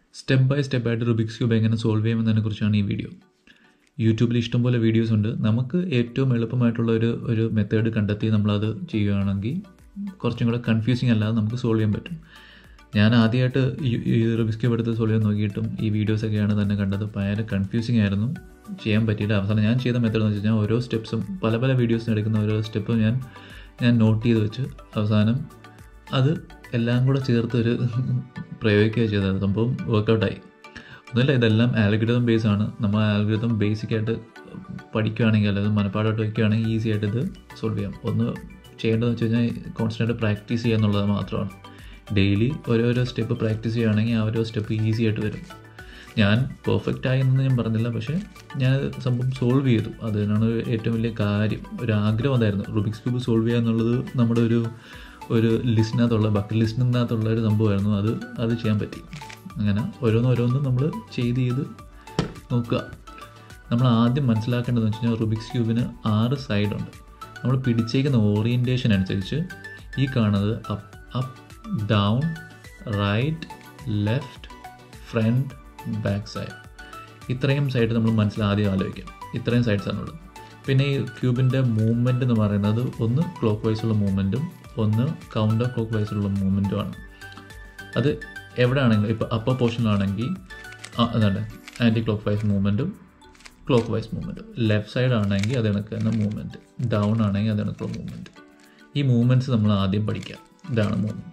Step by സ്റ്റെപ്പായിട്ട് Rubik's cube എങ്ങനെ solve ചെയ്യുമെന്നതിനെ കുറിച്ചാണ് ഈ വീഡിയോ യൂട്യൂബിൽ ഇഷ്ടംപോലെ വീഡിയോസ് ഉണ്ട് നമുക്ക് ഏറ്റവും എളുപ്പമായിട്ടുള്ള ഒരു ഒരു മെത്തേഡ് കണ്ടെത്തി നമ്മളത് ചെയ്യുകയാണെങ്കിൽ കുറച്ചും കൂടെ കൺഫ്യൂസിങ് അല്ലാതെ നമുക്ക് സോൾവ് ചെയ്യാൻ പറ്റും ഞാൻ ആദ്യമായിട്ട് ഈ- ഈ റുബിക്സ് ക്യൂബ് എടുത്ത് സോൾവ് ചെയ്യാൻ നോക്കിയിട്ടും ഈ വീഡിയോസൊക്കെയാണ് തന്നെ കണ്ടത് ഭയങ്കര കൺഫ്യൂസിങ് ആയിരുന്നു ചെയ്യാൻ പറ്റിയില്ല അവസാനം ഞാൻ ചെയ്ത മെത്തേഡ് എന്ന് വെച്ച് കഴിഞ്ഞാൽ ഓരോ സ്റ്റെപ്സും പല പല വീഡിയോസിന് എടുക്കുന്ന ഓരോ സ്റ്റെപ്പും ഞാൻ ഞാൻ നോട്ട് ചെയ്ത് വെച്ച് അവസാനം അത് എല്ലാം കൂടെ ചേർത്ത് ഒരു പ്രയോഗിക്കുക ചെയ്തത് സംഭവം വർക്കൗട്ടായി ഒന്നുമില്ല ഇതെല്ലാം ആൽഗരിതം ബേസ് ആണ് നമ്മൾ ആൽഗരിതം ബേസിക് ആയിട്ട് പഠിക്കുകയാണെങ്കിൽ അല്ലെങ്കിൽ മനപ്പാടമായിട്ട് വയ്ക്കുകയാണെങ്കിൽ ഈസി ആയിട്ട് ഇത് സോൾവ് ചെയ്യാം ഒന്ന് ചെയ്യേണ്ടതെന്ന് വെച്ച് കഴിഞ്ഞാൽ കോൺസ്റ്റൻ്റ് പ്രാക്ടീസ് ചെയ്യുക എന്നുള്ളത് മാത്രമാണ് ഡെയിലി ഓരോരോ സ്റ്റെപ്പ് പ്രാക്ടീസ് ചെയ്യുകയാണെങ്കിൽ ആ ഓരോ സ്റ്റെപ്പ് ഈസി ആയിട്ട് വരും ഞാൻ പെർഫെക്റ്റ് ആയി എന്ന് ഞാൻ പറഞ്ഞില്ല പക്ഷേ ഞാൻ സംഭവം സോൾവ് ചെയ്തു അതിനാണ് ഏറ്റവും വലിയ കാര്യം ഒരു ആഗ്രഹം അതായിരുന്നു റുബിക്സ് ക്യൂബ് സോൾവ് ചെയ്യുക എന്നുള്ളത് നമ്മുടെ ഒരു ഒരു ലിസ്റ്റിനകത്തുള്ള ബക്കറ്റ് ലിസ്റ്റിനകത്തുള്ള ഒരു സംഭവമായിരുന്നു അത് അത് ചെയ്യാൻ പറ്റി അങ്ങനെ ഓരോന്ന് ഓരോന്നും നമ്മൾ ചെയ്ത് ചെയ്ത് നോക്കുക നമ്മൾ ആദ്യം മനസ്സിലാക്കേണ്ടതെന്ന് വെച്ച് കഴിഞ്ഞാൽ റുബിക്സ് ക്യൂബിന് ആറ് സൈഡുണ്ട് നമ്മൾ പിടിച്ചേക്കുന്ന ഓറിയൻറ്റേഷൻ അനുസരിച്ച് ഈ കാണുന്നത് up up down right left front back side ഇത്രയും സൈഡ് നമ്മൾ മനസ്സിൽ ആദ്യം ആലോചിക്കാം ഇത്രയും സൈഡ്സ് ആണുള്ളത് പിന്നെ ഈ ക്യൂബിൻ്റെ മൂവ്മെൻറ്റ് എന്ന് പറയുന്നത് ഒന്ന് ക്ലോക്ക് വൈസുള്ള മൂവ്മെൻറ്റും ഒന്ന് കൗണ്ടർ ക്ലോക്ക് വൈസുള്ള മൂവ്മെൻറ്റുമാണ് അത് എവിടെയാണെങ്കിലും ഇപ്പോൾ അപ്പർ പോർഷനിലാണെങ്കിൽ എന്താണ് ആൻറ്റി ക്ലോക്ക് വൈസ് മൂവ്മെൻറ്റും ക്ലോക്ക് വൈസ് മൂവ്മെൻറ്റും ലെഫ്റ്റ് സൈഡ് ആണെങ്കിൽ അത് കണക്ക് തന്നെ മൂവ്മെൻറ്റ് ഡൗൺ ആണെങ്കിൽ അത് കണക്കുള്ള മൂവ്മെൻറ്റ് ഈ മൂവ്മെൻറ്റ്സ് നമ്മൾ ആദ്യം പഠിക്കാം ഇതാണ് മൂവ്മെൻറ്റ്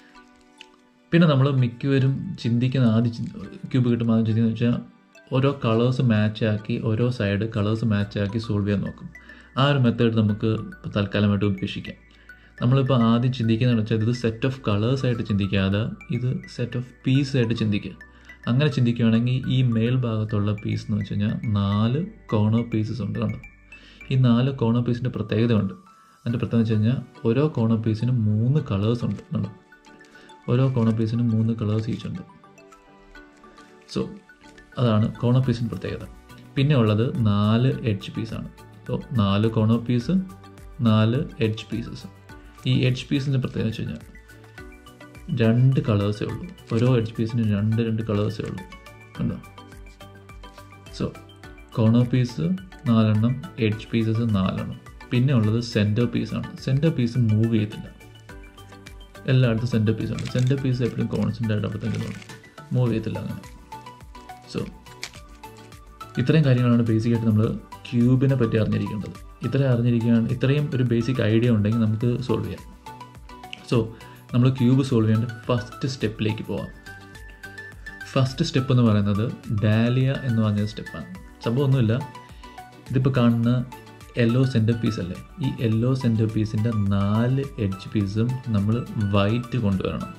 പിന്നെ നമ്മൾ മിക്കവരും ചിന്തിക്കുന്ന ആദ്യം ക്യൂബ് കിട്ടുമ്പോൾ ആദ്യം ചിന്തിക്കുന്നത് വെച്ചാൽ ഓരോ കളേഴ്സ് മാച്ച് ആക്കി ഓരോ സൈഡ് കളേഴ്സ് മാച്ച് ആക്കി സോൾവ് ചെയ്യാൻ നോക്കും ആ ഒരു മെത്തേഡ് നമുക്ക് ഇപ്പോൾ തൽക്കാലമായിട്ട് ഉപേക്ഷിക്കാം നമ്മളിപ്പോൾ ആദ്യം ചിന്തിക്കുന്നതെന്ന് വെച്ചാൽ ഇത് സെറ്റ് ഓഫ് കളേഴ്സ് ആയിട്ട് ചിന്തിക്കാതെ ഇത് സെറ്റ് ഓഫ് പീസ് ആയിട്ട് ചിന്തിക്കുക അങ്ങനെ ചിന്തിക്കുകയാണെങ്കിൽ ഈ മേൽ ഭാഗത്തുള്ള പീസ് എന്ന് വെച്ച് കഴിഞ്ഞാൽ നാല് കോർണർ പീസസ് ഉണ്ട് കണ്ടോ ഈ നാല് കോർണർ പീസിൻ്റെ പ്രത്യേകത ഉണ്ട് അതിൻ്റെ പ്രത്യേകത വെച്ച് കഴിഞ്ഞാൽ ഓരോ കോർണർ പീസിനും മൂന്ന് കളേഴ്സ് ഉണ്ട് കണ്ടോ ഓരോ കോർണർ പീസിനും മൂന്ന് കളേഴ്സ് ഈച്ച് ഉണ്ട് സോ അതാണ് കോർണർ പീസിൻ്റെ പ്രത്യേകത പിന്നെ ഉള്ളത് നാല് എഡ്ജ് പീസാണ് സോ നാല് കോർണർ പീസ് നാല് എഡ്ജ് പീസസ് ഈ എഡ്ജ് പീസിൻ്റെ പ്രത്യേകത വെച്ച് കഴിഞ്ഞാൽ രണ്ട് കളേഴ്സേ ഉള്ളൂ ഓരോ എഡ്ജ് പീസിനും രണ്ട് രണ്ട് കളേഴ്സേ ഉള്ളൂ കണ്ടോ സോ കോർണർ പീസ് നാലെണ്ണം എഡ്ജ് പീസസ് നാലെണ്ണം പിന്നെ ഉള്ളത് സെൻറ്റർ പീസാണ് സെൻറ്റർ പീസ് മൂവ് ചെയ്യത്തില്ല എല്ലായിടത്തും സെൻറ്റർ പീസാണ് സെൻറ്റർ പീസ് എപ്പോഴും കോൺസ്റ്റൻ്റ് ആയിട്ട് അവിടെ തന്നെ മൂവ് ചെയ്യത്തില്ല അങ്ങനെ സോ ഇത്രയും കാര്യങ്ങളാണ് ബേസിക് ആയിട്ട് നമ്മൾ ക്യൂബിനെ പറ്റി അറിഞ്ഞിരിക്കേണ്ടത് ഇത്രയും അറിഞ്ഞിരിക്കുകയാണ് ഇത്രയും ഒരു ബേസിക് ഐഡിയ ഉണ്ടെങ്കിൽ നമുക്ക് സോൾവ് ചെയ്യാം സോ നമ്മൾ ക്യൂബ് സോൾവ് ചെയ്യേണ്ട ഫസ്റ്റ് സ്റ്റെപ്പിലേക്ക് പോവാം ഫസ്റ്റ് സ്റ്റെപ്പ് എന്ന് പറയുന്നത് ഡാലിയ എന്ന് പറഞ്ഞ സ്റ്റെപ്പാണ് സംഭവം ഒന്നുമില്ല ഇതിപ്പോൾ കാണുന്ന യെല്ലോ സെൻറ്റർ പീസ് അല്ലേ ഈ യെല്ലോ സെൻറ്റർ പീസിൻ്റെ നാല് എഡ്ജ് പീസും നമ്മൾ വൈറ്റ് കൊണ്ടുവരണം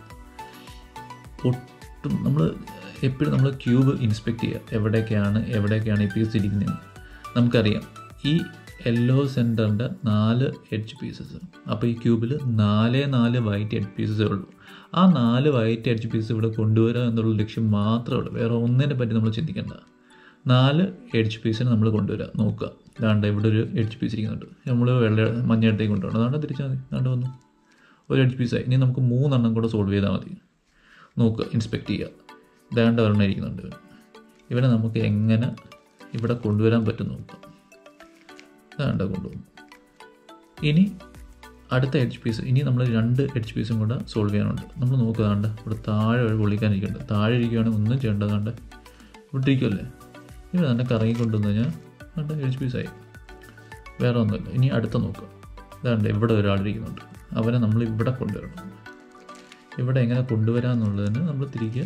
ഒട്ടും നമ്മൾ എപ്പോഴും നമ്മൾ ക്യൂബ് ഇൻസ്പെക്ട് ചെയ്യുക എവിടെയൊക്കെയാണ് എവിടെയൊക്കെയാണ് ഈ പീസ് ഇരിക്കുന്നത് നമുക്കറിയാം ഈ യെല്ലോ സെൻറ്ററിൻ്റെ നാല് എഡ്ജ് പീസസ് അപ്പോൾ ഈ ക്യൂബിൽ നാലേ നാല് വൈറ്റ് എഡ്ജ് പീസസേ ഉള്ളൂ ആ നാല് വൈറ്റ് എഡ്ജ് പീസ് ഇവിടെ കൊണ്ടുവരിക എന്നുള്ള ലക്ഷ്യം മാത്രമേ ഉള്ളൂ വേറെ ഒന്നിനെ പറ്റി നമ്മൾ ചിന്തിക്കേണ്ട നാല് എഡ്ജ് പീസിന് നമ്മൾ കൊണ്ടുവരിക നോക്കുക ഇതാണ്ട് ഇവിടെ ഒരു എഡ്ജ് പീസ് ഇരിക്കുന്നുണ്ട് നമ്മൾ വെള്ള മഞ്ഞ ഇടത്തേക്ക് കൊണ്ടുപോകണം അതാണ്ട് തിരിച്ചാൽ മതി ഇതാണ്ട് വന്നു ഒരു എഡ്ജ് പീസായി ഇനി നമുക്ക് മൂന്നെണ്ണം കൂടെ സോൾവ് ചെയ്താൽ മതി നോക്കുക ഇൻസ്പെക്ട് ചെയ്യുക ഇതാണ്ട് ഒരെണ്ണം ഇരിക്കുന്നുണ്ട് ഇവനെ നമുക്ക് എങ്ങനെ ഇവിടെ കൊണ്ടുവരാൻ പറ്റും നോക്കാം ഇതാണ്ട് കൊണ്ടുവന്നു ഇനി അടുത്ത എഡ്ജ് പീസ് ഇനി നമ്മൾ രണ്ട് എഡ്ജ് പീസും കൂടെ സോൾവ് ചെയ്യാനുണ്ട് നമ്മൾ നോക്കുകയാണ്ട് ഇവിടെ താഴെ ഒരു പൊളിക്കാനിരിക്കുന്നുണ്ട് താഴെ ഇരിക്കുകയാണെങ്കിൽ ഒന്നും ചെയ്യേണ്ടതാണ്ട് ഇവിടെ ഇരിക്കുമല്ലേ ഇവിടെ തന്നെ കറങ്ങി കൊണ്ടുവന്ന് കഴിഞ്ഞാൽ രണ്ട് എഡ്ജ് പീസായി വേറെ ഒന്നുമില്ല ഇനി അടുത്ത നോക്കുക ഇതാണ്ട് ഇവിടെ ഒരാളിരിക്കുന്നുണ്ട് അവനെ നമ്മൾ ഇവിടെ കൊണ്ടുവരണം ഇവിടെ എങ്ങനെ കൊണ്ടുവരാമെന്നുള്ളതിന് നമ്മൾ തിരികെ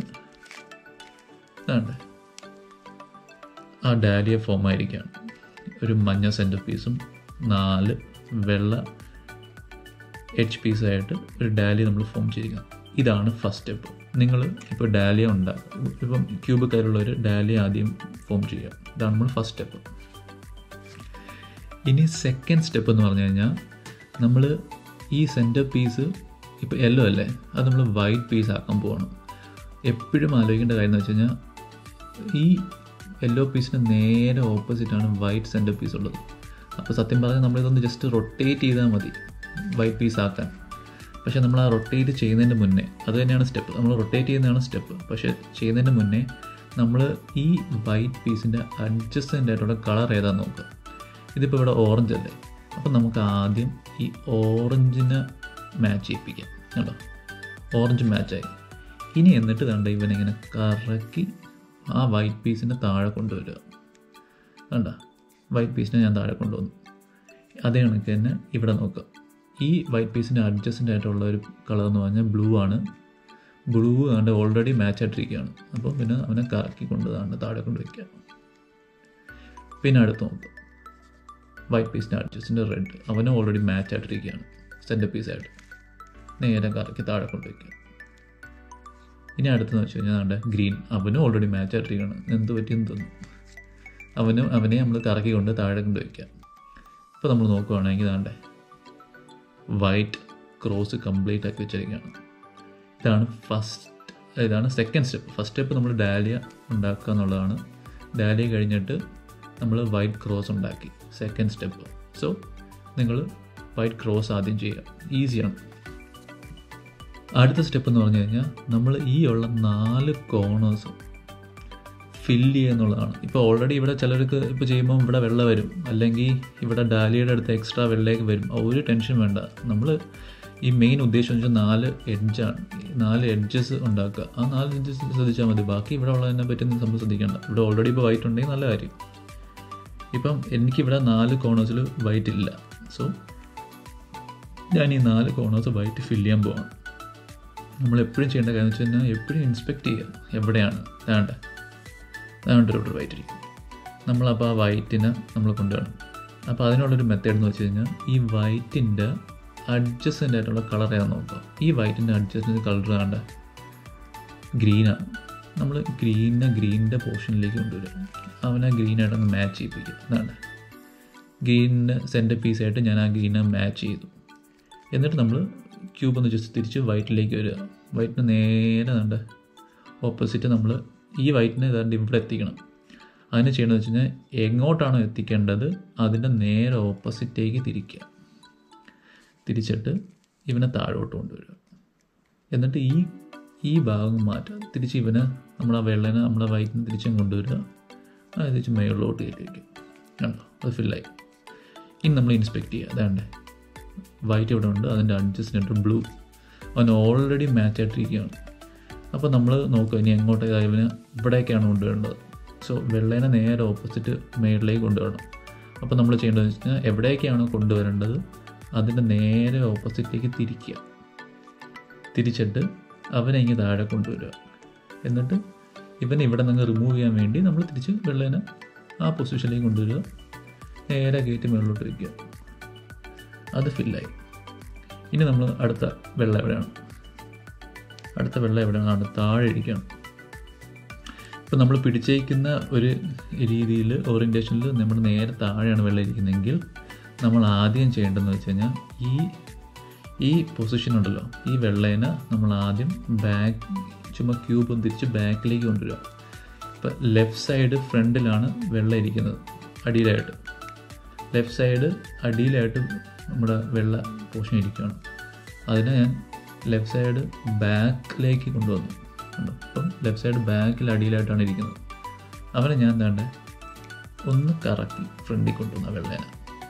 ഇതാണ്ട് ആ ഡാലിയ ഫോം ആയിരിക്കുകയാണ് ഒരു മഞ്ഞ സെൻറ്റർ പീസും നാല് വെള്ള എച്ച് പീസായിട്ട് ഒരു ഡാലിയ നമ്മൾ ഫോം ചെയ്യുക ഇതാണ് ഫസ്റ്റ് സ്റ്റെപ്പ് നിങ്ങൾ ഇപ്പോൾ ഡാലിയ ഉണ്ടാക്കുക ഇപ്പം ക്യൂബ് കയ്യിലുള്ളവർ ഡാലിയ ആദ്യം ഫോം ചെയ്യുക ഇതാണ് നമ്മൾ ഫസ്റ്റ് സ്റ്റെപ്പ് ഇനി സെക്കൻഡ് സ്റ്റെപ്പ് എന്ന് പറഞ്ഞു കഴിഞ്ഞാൽ നമ്മൾ ഈ സെൻറ്റർ പീസ് ഇപ്പോൾ യെല്ലോ അല്ലേ അത് നമ്മൾ വൈറ്റ് പീസ് ആക്കാൻ പോകണം എപ്പോഴും ആലോചിക്കേണ്ട കാര്യം എന്ന് വെച്ച് കഴിഞ്ഞാൽ ഈ യെല്ലോ പീസിന് നേരെ ഓപ്പോസിറ്റാണ് വൈറ്റ് സെൻറ്റർ പീസ് ഉള്ളത് അപ്പോൾ സത്യം പറഞ്ഞാൽ നമ്മളിതൊന്ന് ജസ്റ്റ് റൊട്ടേറ്റ് ചെയ്താൽ മതി വൈറ്റ് പീസ് ആക്കാൻ പക്ഷേ നമ്മൾ ആ റൊട്ടേറ്റ് ചെയ്യുന്നതിന് മുന്നേ അത് തന്നെയാണ് സ്റ്റെപ്പ് നമ്മൾ റൊട്ടേറ്റ് ചെയ്യുന്നതാണ് സ്റ്റെപ്പ് പക്ഷേ ചെയ്യുന്നതിന് മുന്നേ നമ്മൾ ഈ വൈറ്റ് പീസിൻ്റെ അഡ്ജസ്റ്റൻ്റ് ആയിട്ടുള്ള കളർ ഏതാന്ന് നോക്കുക ഇതിപ്പോൾ ഇവിടെ ഓറഞ്ച് അല്ലേ അപ്പം നമുക്ക് ആദ്യം ഈ ഓറഞ്ചിനെ മാച്ച് ചെയ്യിപ്പിക്കാം കണ്ടോ ഓറഞ്ച് മാച്ചായി ഇനി എന്നിട്ട് കണ്ട ഇവനിങ്ങനെ കറക്കി ആ വൈറ്റ് പീസിനെ താഴെ കൊണ്ടുവരിക കണ്ട വൈറ്റ് പീസിനെ ഞാൻ താഴെ കൊണ്ടുവന്നു അതേ കണക്ക് തന്നെ ഇവിടെ നോക്കുക ഈ വൈറ്റ് പീസിൻ്റെ അഡ്ജസ്റ്റൻ്റ് ആയിട്ടുള്ള ഒരു കളർ എന്ന് പറഞ്ഞാൽ ബ്ലൂ ആണ് ബ്ലൂ കണ്ട് ഓൾറെഡി മാച്ച് ആയിട്ടിരിക്കുകയാണ് അപ്പോൾ പിന്നെ അവനെ കറക്കി കൊണ്ട് താണ്ട് താഴെ കൊണ്ട് വയ്ക്കുക പിന്നെ അടുത്ത് നോക്കുക വൈറ്റ് പീസിൻ്റെ അഡ്ജസ്റ്റിൻ്റെ റെഡ് അവനും ഓൾറെഡി മാച്ച് ആയിട്ടിരിക്കുകയാണ് സെൻറ്റർ പീസായിട്ട് നേരെ കറക്കി താഴെ കൊണ്ട് വയ്ക്കുക ഇനി അടുത്തെന്ന് വെച്ച് കഴിഞ്ഞാൽ നമ്മുടെ ഗ്രീൻ അവനും ഓൾറെഡി മാച്ച് ആയിട്ടിരിക്കുകയാണ് എന്ത് പറ്റിയെന്ന് തോന്നുന്നു അവനും അവനെ നമ്മൾ കറക്കി കൊണ്ട് താഴെ കൊണ്ട് വയ്ക്കുക ഇപ്പോൾ നമ്മൾ നോക്കുകയാണെങ്കിൽ താണ്ടെ വൈറ്റ് ക്രോസ് കംപ്ലീറ്റ് ആക്കി വെച്ചിരിക്കുകയാണ് ഇതാണ് ഫസ്റ്റ് ഇതാണ് സെക്കൻഡ് സ്റ്റെപ്പ് ഫസ്റ്റ് സ്റ്റെപ്പ് നമ്മൾ ഡാലിയ ഉണ്ടാക്കുക എന്നുള്ളതാണ് ഡാലിയ കഴിഞ്ഞിട്ട് നമ്മൾ വൈറ്റ് ക്രോസ് ഉണ്ടാക്കി സെക്കൻഡ് സ്റ്റെപ്പ് സോ നിങ്ങൾ വൈറ്റ് ക്രോസ് ആദ്യം ചെയ്യുക ഈസിയാണ് അടുത്ത സ്റ്റെപ്പ് എന്ന് പറഞ്ഞു കഴിഞ്ഞാൽ നമ്മൾ ഈ ഉള്ള നാല് കോർണേഴ്സും ഫില്ല് ചെയ്യുക എന്നുള്ളതാണ് ഇപ്പോൾ ഓൾറെഡി ഇവിടെ ചിലർക്ക് ഇപ്പോൾ ചെയ്യുമ്പോൾ ഇവിടെ വെള്ള വരും അല്ലെങ്കിൽ ഇവിടെ ഡാലിയുടെ അടുത്ത് എക്സ്ട്രാ വെള്ളയൊക്കെ വരും ആ ഒരു ടെൻഷൻ വേണ്ട നമ്മൾ ഈ മെയിൻ ഉദ്ദേശം എന്ന് വെച്ചാൽ നാല് എഡ്ജാണ് നാല് എഡ്ജസ് ഉണ്ടാക്കുക ആ നാല് എഡ്ജസ് ശ്രദ്ധിച്ചാൽ മതി ബാക്കി ഇവിടെ ഉള്ളതിനെ പറ്റി ഒന്നും നമ്മൾ ശ്രദ്ധിക്കേണ്ട ഇവിടെ ഓൾറെഡി ഇപ്പോൾ വൈറ്റ് ഉണ്ടെങ്കിൽ നല്ല കാര്യം ഇപ്പം എനിക്കിവിടെ നാല് കോർണേഴ്സിൽ വൈറ്റ് ഇല്ല സോ ഞാൻ ഈ നാല് കോർണേഴ്സ് വൈറ്റ് ഫില്ല് ചെയ്യാൻ പോവാണ് നമ്മൾ എപ്പോഴും ചെയ്യേണ്ട കാര്യം വെച്ച് കഴിഞ്ഞാൽ എപ്പോഴും ഇൻസ്പെക്ട് ചെയ്യുക എവിടെയാണ് വേണ്ട അതുകൊണ്ട് ഒരു വൈറ്റ് ഇരിക്കും നമ്മളപ്പോൾ ആ വൈറ്റിനെ നമ്മൾ കൊണ്ടുവരണം അപ്പോൾ അതിനുള്ളൊരു മെത്തേഡ് എന്ന് വെച്ച് കഴിഞ്ഞാൽ ഈ വൈറ്റിൻ്റെ അഡ്ജസ്റ്റൻ്റ് ആയിട്ടുള്ള കളർ ഏതാണെന്ന് നോക്കാം ഈ വൈറ്റിൻ്റെ അഡ്ജസ്റ്റൻ്റ് കളർ വേണ്ട ഗ്രീനാണ് നമ്മൾ ഗ്രീനിനെ ഗ്രീനിൻ്റെ പോർഷനിലേക്ക് കൊണ്ടുവരും അവനെ ഗ്രീനായിട്ടൊന്ന് മാച്ച് ചെയ്യിപ്പിക്കും അതാണ് ഗ്രീനിൻ്റെ സെൻറ്റർ പീസായിട്ട് ഞാൻ ആ ഗ്രീനെ മാച്ച് ചെയ്തു എന്നിട്ട് നമ്മൾ ക്യൂബ് ഒന്ന് ജസ്റ്റ് തിരിച്ച് വൈറ്റിലേക്ക് വരിക വൈറ്റിന് നേരെ വേണ്ട ഓപ്പോസിറ്റ് നമ്മൾ ഈ വൈറ്റിനെ ഏതാണ്ട് ഇവിടെ എത്തിക്കണം അതിന് ചെയ്യണമെന്ന് വെച്ച് കഴിഞ്ഞാൽ എങ്ങോട്ടാണോ എത്തിക്കേണ്ടത് അതിൻ്റെ നേരെ ഓപ്പോസിറ്റേക്ക് തിരിക്കുക തിരിച്ചിട്ട് ഇവനെ താഴോട്ട് കൊണ്ടുവരിക എന്നിട്ട് ഈ ഈ ഭാഗം മാറ്റുക തിരിച്ച് ഇവനെ നമ്മുടെ വെള്ളനെ നമ്മുടെ വൈറ്റിന് തിരിച്ചും കൊണ്ടുവരിക അത് തിരിച്ച് മേളിലോട്ട് കയറ്റി വയ്ക്കും കണ്ടോ അത് ഫില്ലായി ഇനി നമ്മൾ ഇൻസ്പെക്ട് ചെയ്യുക അതാണ്ട് വൈറ്റ് ഇവിടെ ഉണ്ട് അതിൻ്റെ അഡ്ജസ്റ്റ്മെൻറ്റ് ബ്ലൂ അവൻ ഓൾറെഡി മാച്ച് ആയിട്ടിരിക്കുകയാണ് അപ്പോൾ നമ്മൾ നോക്കുക ഇനി എങ്ങോട്ട് ഇവന് ഇവിടേക്കാണ് കൊണ്ടുവരേണ്ടത് സോ വെള്ളേനെ നേരെ ഓപ്പോസിറ്റ് മേളിലേക്ക് കൊണ്ടുവരണം അപ്പോൾ നമ്മൾ ചെയ്യേണ്ടതെന്ന് വെച്ച് കഴിഞ്ഞാൽ എവിടേക്കാണോ കൊണ്ടുവരേണ്ടത് അതിൻ്റെ നേരെ ഓപ്പോസിറ്റിലേക്ക് തിരിക്കുക തിരിച്ചിട്ട് അവനെ ഇങ്ങനെ താഴെ കൊണ്ടുവരിക എന്നിട്ട് ഇവനെ ഇവിടെ നിന്ന് റിമൂവ് ചെയ്യാൻ വേണ്ടി നമ്മൾ തിരിച്ച് വെള്ളേനെ ആ പൊസിഷനിലേക്ക് കൊണ്ടുവരിക നേരെ കയറ്റി മുകളിലോട്ട് വയ്ക്കുക അത് ഫില്ലായി ഇനി നമ്മൾ അടുത്ത വെള്ളം എവിടെയാണ് അടുത്ത വെള്ളം എവിടെയാണ് താഴെ ഇരിക്കുകയാണ് ഇപ്പം നമ്മൾ പിടിച്ചേക്കുന്ന ഒരു രീതിയിൽ ഓറിയൻറ്റേഷനിൽ നമ്മൾ നേരെ താഴെയാണ് വെള്ളം ഇരിക്കുന്നതെങ്കിൽ നമ്മൾ ആദ്യം ചെയ്യേണ്ടതെന്ന് വെച്ച് കഴിഞ്ഞാൽ ഈ ഈ പൊസിഷൻ ഉണ്ടല്ലോ ഈ വെള്ളേനെ നമ്മൾ ആദ്യം ബാക്ക് ചുമ്മാ ക്യൂബും തിരിച്ച് ബാക്കിലേക്ക് കൊണ്ടുവരിക ഇപ്പം ലെഫ്റ്റ് സൈഡ് ഫ്രണ്ടിലാണ് വെള്ളം ഇരിക്കുന്നത് അടിയിലായിട്ട് ലെഫ്റ്റ് സൈഡ് അടിയിലായിട്ട് നമ്മുടെ വെള്ള പോർഷൻ ഇരിക്കുകയാണ് അതിനെ ഞാൻ ലെഫ്റ്റ് സൈഡ് ബാക്കിലേക്ക് കൊണ്ടുവന്നു കണ്ടോ അപ്പം ലെഫ്റ്റ് സൈഡ് ബാക്കിൽ അടിയിലായിട്ടാണ് ഇരിക്കുന്നത് അവനെ ഞാൻ എന്താണ്ട് ഒന്ന് കറക്കി ഫ്രണ്ടിൽ കൊണ്ടുവന്നു ആ വെള്ളേനെ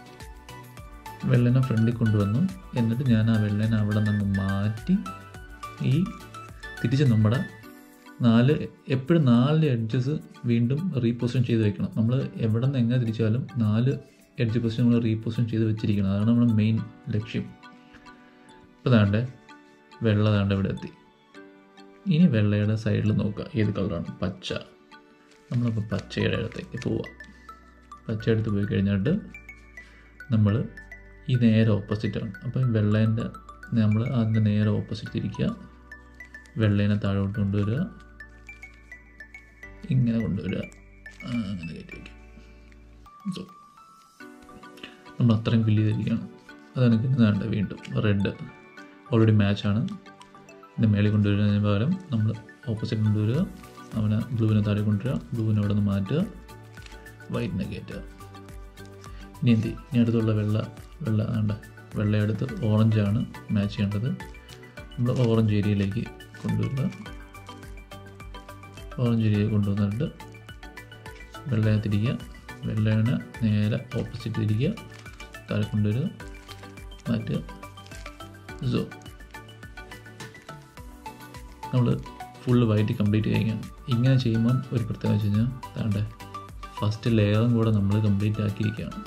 വെള്ളനെ ഫ്രണ്ടിൽ കൊണ്ടുവന്നു എന്നിട്ട് ഞാൻ ആ വെള്ളനെ അവിടെ നിന്ന് മാറ്റി ഈ തിരിച്ച് നമ്മുടെ നാല് എപ്പോഴും നാല് എഡ്ജസ് വീണ്ടും റീപൊസിഷൻ ചെയ്ത് വെക്കണം നമ്മൾ എവിടെ നിന്ന് എങ്ങനെ തിരിച്ചാലും നാല് എഡ്ജ് പൊസിഷൻ നമ്മൾ റീപൊസിഷൻ ചെയ്ത് വെച്ചിരിക്കണം അതാണ് നമ്മുടെ മെയിൻ ലക്ഷ്യം ഇപ്പോൾ താണ്ടെ വെള്ള താണ്ട് ഇവിടെ എത്തി ഇനി വെള്ളയുടെ സൈഡിൽ നോക്കുക ഏത് കളറാണ് പച്ച നമ്മളപ്പോൾ പച്ചയുടെ അടുത്തേക്ക് പോവാം പച്ച എടുത്ത് പോയി കഴിഞ്ഞിട്ട് നമ്മൾ ഈ നേരെ ഓപ്പോസിറ്റാണ് അപ്പം വെള്ളേൻ്റെ നമ്മൾ അതിൻ്റെ നേരെ ഓപ്പോസിറ്റ് തിരിക്കുക വെള്ളേനെ താഴോട്ട് കൊണ്ടുവരിക ഇങ്ങനെ കൊണ്ടുവരിക ആ, അങ്ങനെ കയറ്റി വയ്ക്കുക സോ നമ്മൾ അത്രയും ഫില്ല് ചെയ്തിരിക്കുകയാണ് അതാണ് വേണ്ട വീണ്ടും റെഡ് ഓൾറെഡി മാച്ചാണ് ഇതിൻ്റെ മേളിൽ കൊണ്ടുവരുന്നതിന് പകരം നമ്മൾ ഓപ്പോസിറ്റ് കൊണ്ടുവരിക അവനെ ബ്ലൂവിനെ താഴെ കൊണ്ടുവരിക ബ്ലൂവിനെ അവിടെ നിന്ന് മാറ്റുക വൈറ്റിനെ കയറ്റുക ഇനി എന്ത് ചെയ്യും? ഇനി അടുത്തുള്ള വെള്ള വെള്ള വേണ്ട വെള്ളയെടുത്ത് ഓറഞ്ചാണ് മാച്ച് ചെയ്യേണ്ടത് നമ്മൾ ഓറഞ്ച് ഏരിയയിലേക്ക് കൊണ്ടുവരിക ഓറഞ്ച് ഏരിയയിൽ കൊണ്ടുവന്നിട്ട് വെള്ളയെ തിരിക്കുക വെള്ളയാണ് നേരെ ഓപ്പോസിറ്റ് തിരിക്കുക താഴെ കൊണ്ടുവരിക മാറ്റുക സോ നമ്മൾ ഫുള്ള് വൈറ്റ് കംപ്ലീറ്റ് ചെയ്യുകയാണ് ഇങ്ങനെ ചെയ്യുമ്പം ഒരു പ്രത്യേകത വെച്ച് കഴിഞ്ഞാൽ താണ്ടെ ഫസ്റ്റ് ലെയറും കൂടെ നമ്മൾ കംപ്ലീറ്റ് ആക്കിയിരിക്കുകയാണ്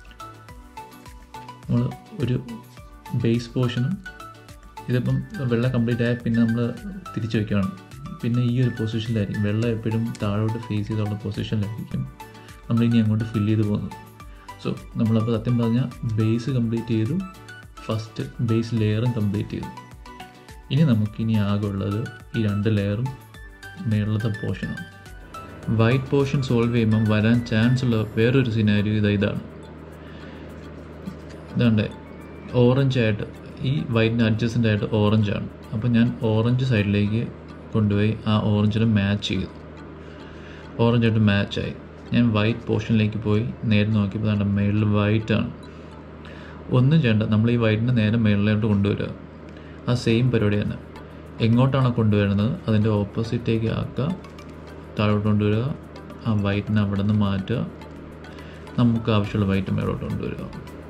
നമ്മൾ ഒരു ബേസ് പോർഷനും ഇതിപ്പം വെള്ളം കംപ്ലീറ്റ് ആയാൽ പിന്നെ നമ്മൾ തിരിച്ചു വയ്ക്കുകയാണ് പിന്നെ ഈ ഒരു പൊസിഷനിലായിരിക്കും വെള്ളം എപ്പോഴും താഴോട്ട് ഫേസ് ചെയ്തുള്ള പൊസിഷനിലായിരിക്കും നമ്മളിനി അങ്ങോട്ട് ഫില്ല് ചെയ്ത് പോകുന്നത് സോ നമ്മളപ്പോൾ സത്യം പറഞ്ഞാൽ ബേസ് കംപ്ലീറ്റ് ചെയ്തു ഫസ്റ്റ് ബേസ് ലെയറും കംപ്ലീറ്റ് ചെയ്തു ഇനി നമുക്കിനി ആകെ ഉള്ളത് ഈ രണ്ട് ലെയറും മേളത്തെ പോർഷനാണ് വൈറ്റ് പോർഷൻ സോൾവ് ചെയ്യുമ്പം വരാൻ ചാൻസ് ഉള്ള വേറൊരു സിനാരിയോ ഇതാ ഇതാണ് ഇതാണ്ട് ഓറഞ്ച് ആയിട്ട് ഈ വൈറ്റിന് അഡ്ജസ്റ്റൻ്റ് ആയിട്ട് ഓറഞ്ചാണ് അപ്പോൾ ഞാൻ ഓറഞ്ച് സൈഡിലേക്ക് കൊണ്ടുപോയി ആ ഓറഞ്ചിന് മാച്ച് ചെയ്തു ഓറഞ്ചായിട്ട് മാച്ചായി ഞാൻ വൈറ്റ് പോർഷനിലേക്ക് പോയി നേരെ നോക്കിയപ്പോൾ താണ്ട മേളിൽ വൈറ്റാണ് ഒന്നും ചെയ്യണ്ട നമ്മൾ ഈ വൈറ്റിനെ നേരെ മേളിലോട്ട് കൊണ്ടുവരിക ആ സെയിം പരിപാടി തന്നെ എങ്ങോട്ടാണോ കൊണ്ടുവരുന്നത് അതിൻ്റെ ഓപ്പോസിറ്റേക്ക് ആക്കുക താഴോട്ട് കൊണ്ടുവരിക ആ വൈറ്റിനെ അവിടെ നിന്ന് മാറ്റുക നമുക്ക് ആവശ്യമുള്ള വൈറ്റ് മേളോട്ട് കൊണ്ടുവരിക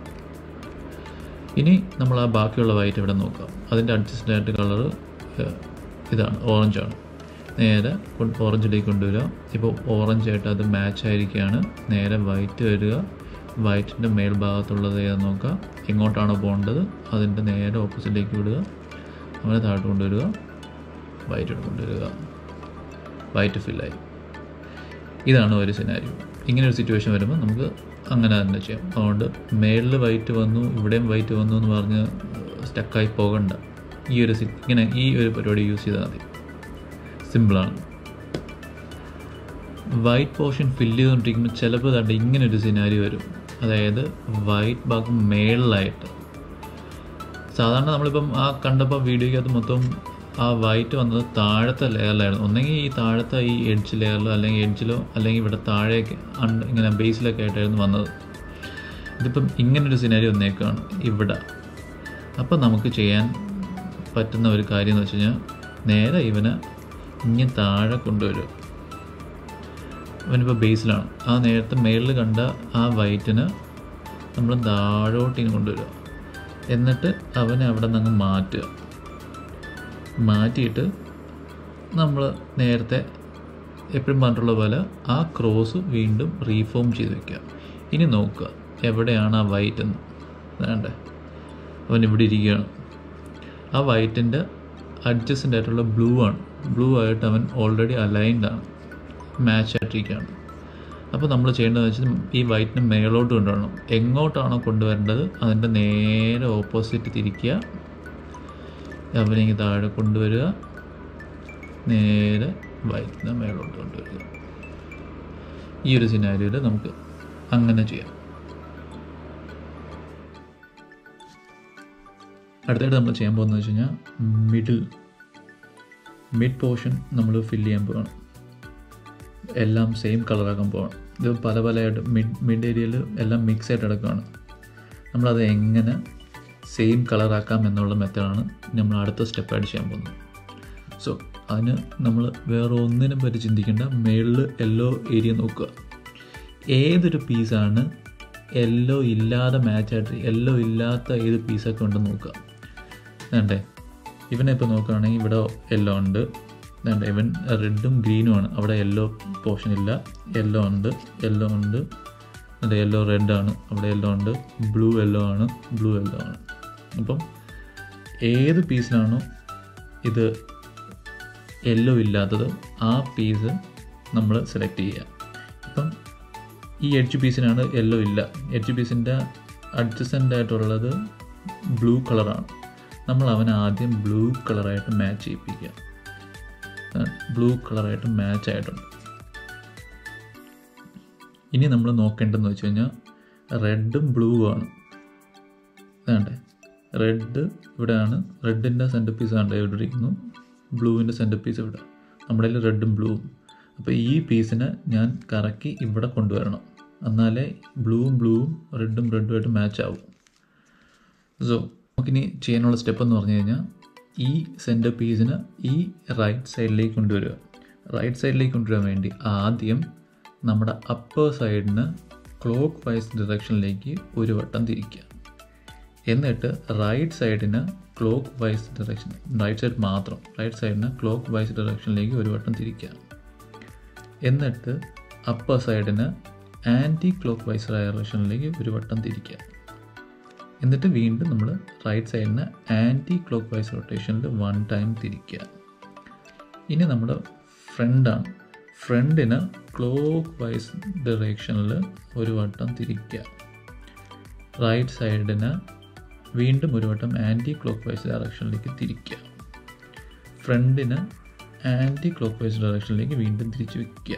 ഇനി നമ്മൾ ആ ബാക്കിയുള്ള വൈറ്റ് ഇവിടെ നോക്കാം അതിൻ്റെ അഡ്ജസ്റ്റഡ് ആയിട്ട് കളറ് ഇതാണ് ഓറഞ്ചാണ് നേരെ ഓറഞ്ചിലേക്ക് കൊണ്ടുവരിക ഇപ്പോൾ ഓറഞ്ചായിട്ട് അത് മാച്ച് ആയിരിക്കുകയാണ് നേരെ വൈറ്റ് വരിക വൈറ്റിൻ്റെ മേൽഭാഗത്തുള്ളത് ഏതാ നോക്കുക എങ്ങോട്ടാണോ പോകേണ്ടത് അതിൻ്റെ നേരെ ഓപ്പോസിറ്റിലേക്ക് വിടുക അവനെ താഴോട്ട് കൊണ്ടുവരിക വൈറ്റ് കൊണ്ടുവരിക വൈറ്റ് ഫില്ലായി ഇതാണ് ഒരു സിനാരിയോ ഇങ്ങനെ ഒരു സിറ്റുവേഷൻ വരുമ്പോൾ നമുക്ക് അങ്ങനെ തന്നെ ചെയ്യാം അതുകൊണ്ട് മേളിൽ വൈറ്റ് വന്നു ഇവിടെയും വൈറ്റ് വന്നു എന്ന് പറഞ്ഞ് സ്റ്റക്കായി പോകണ്ട ഈ ഒരു സി ഇങ്ങനെ ഈ ഒരു പരിപാടി യൂസ് ചെയ്താൽ മതി സിമ്പിളാണ് വൈറ്റ് പോർഷൻ ഫില്ല് ചെയ്തുകൊണ്ടിരിക്കുമ്പോൾ ചിലപ്പോൾ തണ്ട് ഇങ്ങനെ ഒരു സിനാരി വരും അതായത് വൈറ്റ് ഭാഗം മേളിലായിട്ട് സാധാരണ നമ്മളിപ്പം ആ കണ്ടപ്പോൾ വീഡിയോയ്ക്കകത്ത് മൊത്തം ആ വൈറ്റ് വന്നത് താഴത്തെ ലെയറിലായിരുന്നു ഒന്നെങ്കിൽ ഈ താഴത്തെ ഈ എഡ്ജ് ലെയറിലോ അല്ലെങ്കിൽ എഡ്ജിലോ അല്ലെങ്കിൽ ഇവിടെ താഴേക്ക് അണ്ട് ഇങ്ങനെ ബേസിലൊക്കെ ആയിട്ടായിരുന്നു വന്നത് ഇതിപ്പം ഇങ്ങനൊരു സിനാരി വന്നേക്കാണ് ഇവിടെ അപ്പം നമുക്ക് ചെയ്യാൻ പറ്റുന്ന ഒരു കാര്യം എന്ന് വെച്ച് കഴിഞ്ഞാൽ നേരെ ഇവനെ ഇങ്ങനെ താഴെ കൊണ്ടുവരും അവനിപ്പോൾ ബേസിലാണ് ആ നേരത്തെ മേളിൽ കണ്ട ആ വൈറ്റിന് നമ്മൾ താഴോട്ടിന് കൊണ്ടുവരിക എന്നിട്ട് അവനെ അവിടെ നിന്ന് അങ്ങ് മാറ്റുക മാറ്റിയിട്ട് നമ്മൾ നേരത്തെ എപ്പോഴും പറഞ്ഞിട്ടുള്ള പോലെ ആ ക്രോസ് വീണ്ടും റീഫോം ചെയ്ത് വെക്കുക ഇനി നോക്കുക എവിടെയാണ് ആ വൈറ്റ് എന്ന് വേണ്ടേ അവൻ ഇവിടെ ഇരിക്കുകയാണ് ആ വൈറ്റിൻ്റെ അഡ്ജസ്റ്റൻ്റ് ആയിട്ടുള്ള ബ്ലൂ ആണ് ബ്ലൂ ആയിട്ട് അവൻ ഓൾറെഡി അലൈൻഡ് ആണ് മാച്ച് ആയിട്ടിരിക്കുകയാണ് അപ്പോൾ നമ്മൾ ചെയ്യേണ്ടതെന്ന് വെച്ചാൽ ഈ വൈറ്റിന് മേളോട്ട് കൊണ്ടുവരണം എങ്ങോട്ടാണോ കൊണ്ടുവരേണ്ടത് അതിൻ്റെ നേരെ ഓപ്പോസിറ്റ് തിരിക്കുക അവനെങ്കിൽ താഴെ കൊണ്ടുവരിക നേരെ വൈറ്റിനെ മേളോട്ട് കൊണ്ടുവരിക ഈ ഒരു സിനാരിയോയിൽ നമുക്ക് അങ്ങനെ ചെയ്യാം അടുത്തായിട്ട് നമ്മൾ ചെയ്യാൻ പോകുന്നത് വെച്ച് കഴിഞ്ഞാൽ മിഡിൽ മിഡ് പോർഷൻ നമ്മൾ ഫില്ല് ചെയ്യാൻ പോവാണ് എല്ലാം സെയിം കളറാക്കാൻ പോവാണ് ഇത് പല പലയായിട്ട് മിഡ് മിഡ് ഏരിയയിൽ എല്ലാം മിക്സ് ആയിട്ട് കിടക്കുകയാണ് നമ്മളത് എങ്ങനെ സെയിം കളറാക്കാം എന്നുള്ള മെത്തേഡാണ് നമ്മൾ അടുത്ത സ്റ്റെപ്പായിട്ട് ചെയ്യാൻ പോകുന്നത് സോ അതിന് നമ്മൾ വേറെ ഒന്നിനും പറ്റി ചിന്തിക്കേണ്ട മേളിൽ യെല്ലോ ഏരിയ നോക്കുക ഏതൊരു പീസാണ് യെല്ലോ ഇല്ലാതെ മാച്ചായിട്ട് യെല്ലോ ഇല്ലാത്ത ഏത് പീസൊക്കെ ഉണ്ടെന്ന് നോക്കുക വേണ്ടേ ഇവനെ ഇപ്പോൾ നോക്കുകയാണെങ്കിൽ ഇവിടെ യെല്ലോ ഉണ്ട് വേണ്ട ഇവൻ റെഡും ഗ്രീനും ആണ് അവിടെ യെല്ലോ പോർഷൻ ഇല്ല യെല്ലോ ഉണ്ട് യെല്ലോ ഉണ്ട് എന്നിട്ട് യെല്ലോ റെഡ് ആണ് അവിടെ യെല്ലോ ഉണ്ട് ബ്ലൂ യെല്ലോ ആണ് ബ്ലൂ യെല്ലോ ആണ് അപ്പം ഏത് പീസിലാണോ ഇത് യെല്ലോ ഇല്ലാത്തത് ആ പീസ് നമ്മൾ സെലക്ട് ചെയ്യുക ഇപ്പം ഈ എഡ്ജ് പീസിനാണ് യെല്ലോ ഇല്ല എഡ്ജ് പീസിൻ്റെ അഡ്ജസ്റ്റൻ്റ് ആയിട്ടുള്ളത് ബ്ലൂ കളറാണ് നമ്മൾ അവനെ ആദ്യം ബ്ലൂ കളറായിട്ട് മാച്ച് ചെയ്യിപ്പിക്കുക ബ്ലൂ കളറായിട്ട് മാച്ച് ആയിട്ടുണ്ട് ഇനി നമ്മൾ നോക്കേണ്ടതെന്ന് വെച്ച് കഴിഞ്ഞാൽ റെഡും ബ്ലൂ ആണ് വേണ്ടേ റെഡ് ഇവിടെയാണ് റെഡിൻ്റെ സെൻറ്റർ പീസ് ആണ് ഇവിടെ ഇരിക്കുന്നു ബ്ലൂവിൻ്റെ സെൻറ്റർ പീസ് ഇവിടെ നമ്മുടെ കയ്യിൽ റെഡും ബ്ലൂവും അപ്പോൾ ഈ പീസിനെ ഞാൻ കറക്കി ഇവിടെ കൊണ്ടുവരണം എന്നാലേ ബ്ലൂവും ബ്ലൂവും റെഡും റെഡുമായിട്ട് മാച്ച് ആവും സോ നമുക്കിനി ചെയ്യാനുള്ള സ്റ്റെപ്പ് എന്ന് പറഞ്ഞു കഴിഞ്ഞാൽ ഈ സെൻറ്റർ പീസിന് ഈ റൈറ്റ് സൈഡിലേക്ക് കൊണ്ടുവരിക റൈറ്റ് സൈഡിലേക്ക് കൊണ്ടുവരാൻ വേണ്ടി ആദ്യം നമ്മുടെ അപ്പർ സൈഡിന് ക്ലോക്ക് വൈസ് ഡിറക്ഷനിലേക്ക് ഒരു വട്ടം തിരിക്കുക എന്നിട്ട് റൈറ്റ് സൈഡിന് clockwise direction right side മാത്രം റൈറ്റ് സൈഡിന് ക്ലോക്ക് വൈസ് ഡിറക്ഷനിലേക്ക് ഒരു വട്ടം തിരിക്കുക എന്നിട്ട് അപ്പർ സൈഡിന് ആൻറ്റി ക്ലോക്ക് വൈസ് ഡയറക്ഷനിലേക്ക് ഒരു വട്ടം തിരിക്കുക എന്നിട്ട് വീണ്ടും നമ്മൾ റൈറ്റ് സൈഡിന് ആൻറ്റി ക്ലോക്ക് വൈസ് റൊട്ടേഷനിൽ വൺ ടൈം തിരിക്കുക ഇനി നമ്മുടെ ഫ്രണ്ടാണ് ഫ്രണ്ടിന് ക്ലോക്ക് വൈസ് ഡയറക്ഷനിൽ ഒരു വട്ടം തിരിക്കുക റൈറ്റ് സൈഡിന് വീണ്ടും ഒരു വട്ടം ആൻറ്റി ക്ലോക്ക് വൈസ് ഡയറക്ഷനിലേക്ക് തിരിക്കുക ഫ്രണ്ടിന് ആൻറ്റി ക്ലോക്ക് വൈസ് ഡയറക്ഷനിലേക്ക് വീണ്ടും തിരിച്ച് വയ്ക്കുക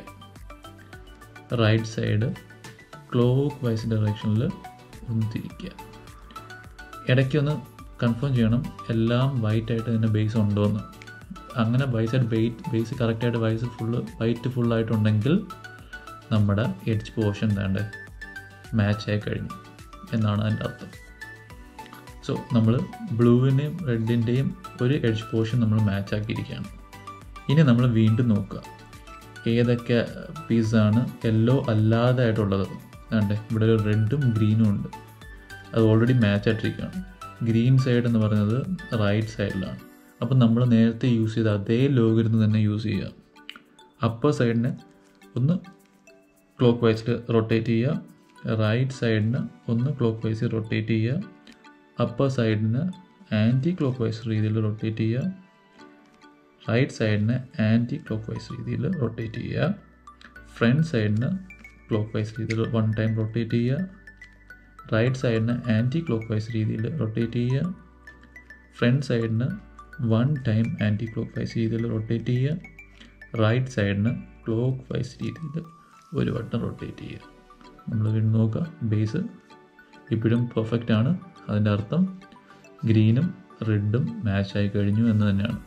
റൈറ്റ് സൈഡ് ക്ലോക്ക് വൈസ് ഡയറക്ഷനിൽ ഒന്ന് തിരിക്കുക ഇടയ്ക്കൊന്ന് കൺഫേം ചെയ്യണം എല്ലാം വൈറ്റ് ആയിട്ട് തന്നെ ബേസ് ഉണ്ടോ എന്ന് അങ്ങനെ ബൈ സൈഡ് ബെയ്റ്റ് ബേസ് കറക്റ്റായിട്ട് വൈസ് ഫുള്ള് വൈറ്റ് ഫുള്ളായിട്ടുണ്ടെങ്കിൽ നമ്മുടെ എഡ്ജ് പോർഷൻ വേണ്ട മാച്ചായി കഴിഞ്ഞു എന്നാണ് അതിൻ്റെ അർത്ഥം സോ നമ്മൾ ബ്ലൂവിൻ്റെയും റെഡിൻ്റെയും ഒരു എഡ്ജ് പോർഷൻ നമ്മൾ മാച്ച് ആക്കിയിരിക്കുകയാണ് ഇനി നമ്മൾ വീണ്ടും നോക്കുക ഏതൊക്കെ പീസാണ് യെല്ലോ അല്ലാതായിട്ടുള്ളത് വേണ്ടേ ഇവിടെ ഒരു റെഡും ഗ്രീനും ഉണ്ട് അത് ഓൾറെഡി മാച്ച് ആയിട്ടിരിക്കുകയാണ് ഗ്രീൻ സൈഡ് എന്ന് പറയുന്നത് റൈറ്റ് സൈഡിലാണ് അപ്പം നമ്മൾ നേരത്തെ യൂസ് ചെയ്ത അതേ ലോഗിരുന്ന് തന്നെ യൂസ് ചെയ്യുക അപ്പർ സൈഡിന് ഒന്ന് ക്ലോക്ക് വൈസിൽ റൊട്ടേറ്റ് ചെയ്യുക റൈറ്റ് സൈഡിന് ഒന്ന് ക്ലോക്ക് വൈസ് റൊട്ടേറ്റ് ചെയ്യുക അപ്പർ സൈഡിന് ആൻറ്റി ക്ലോക്ക് വൈസ് രീതിയിൽ റൊട്ടേറ്റ് ചെയ്യുക റൈറ്റ് സൈഡിന് ആൻറ്റി ക്ലോക്ക് വൈസ് രീതിയിൽ റൊട്ടേറ്റ് ചെയ്യുക ഫ്രണ്ട് സൈഡിന് ക്ലോക്ക് വൈസ് രീതിയിൽ വൺ ടൈം റൊട്ടേറ്റ് ചെയ്യുക റൈറ്റ് സൈഡിന് ആൻറ്റി ക്ലോക്ക് വൈസ് രീതിയിൽ റൊട്ടേറ്റ് ചെയ്യുക ഫ്രണ്ട് സൈഡിന് one time anti clock vice രീതിയിൽ റൊട്ടേറ്റ് ചെയ്യുക റൈറ്റ് സൈഡിന് ക്ലോക്ക് വൈസ് രീതിയിൽ ഒരു വട്ടം റൊട്ടേറ്റ് ചെയ്യുക നമ്മൾ വീണ്ടും നോക്കുക ബേസ് ഇപ്പോഴും പെർഫെക്റ്റ് ആണ് അതിൻ്റെ അർത്ഥം ഗ്രീനും റെഡും മാച്ചായി കഴിഞ്ഞു എന്ന് തന്നെയാണ്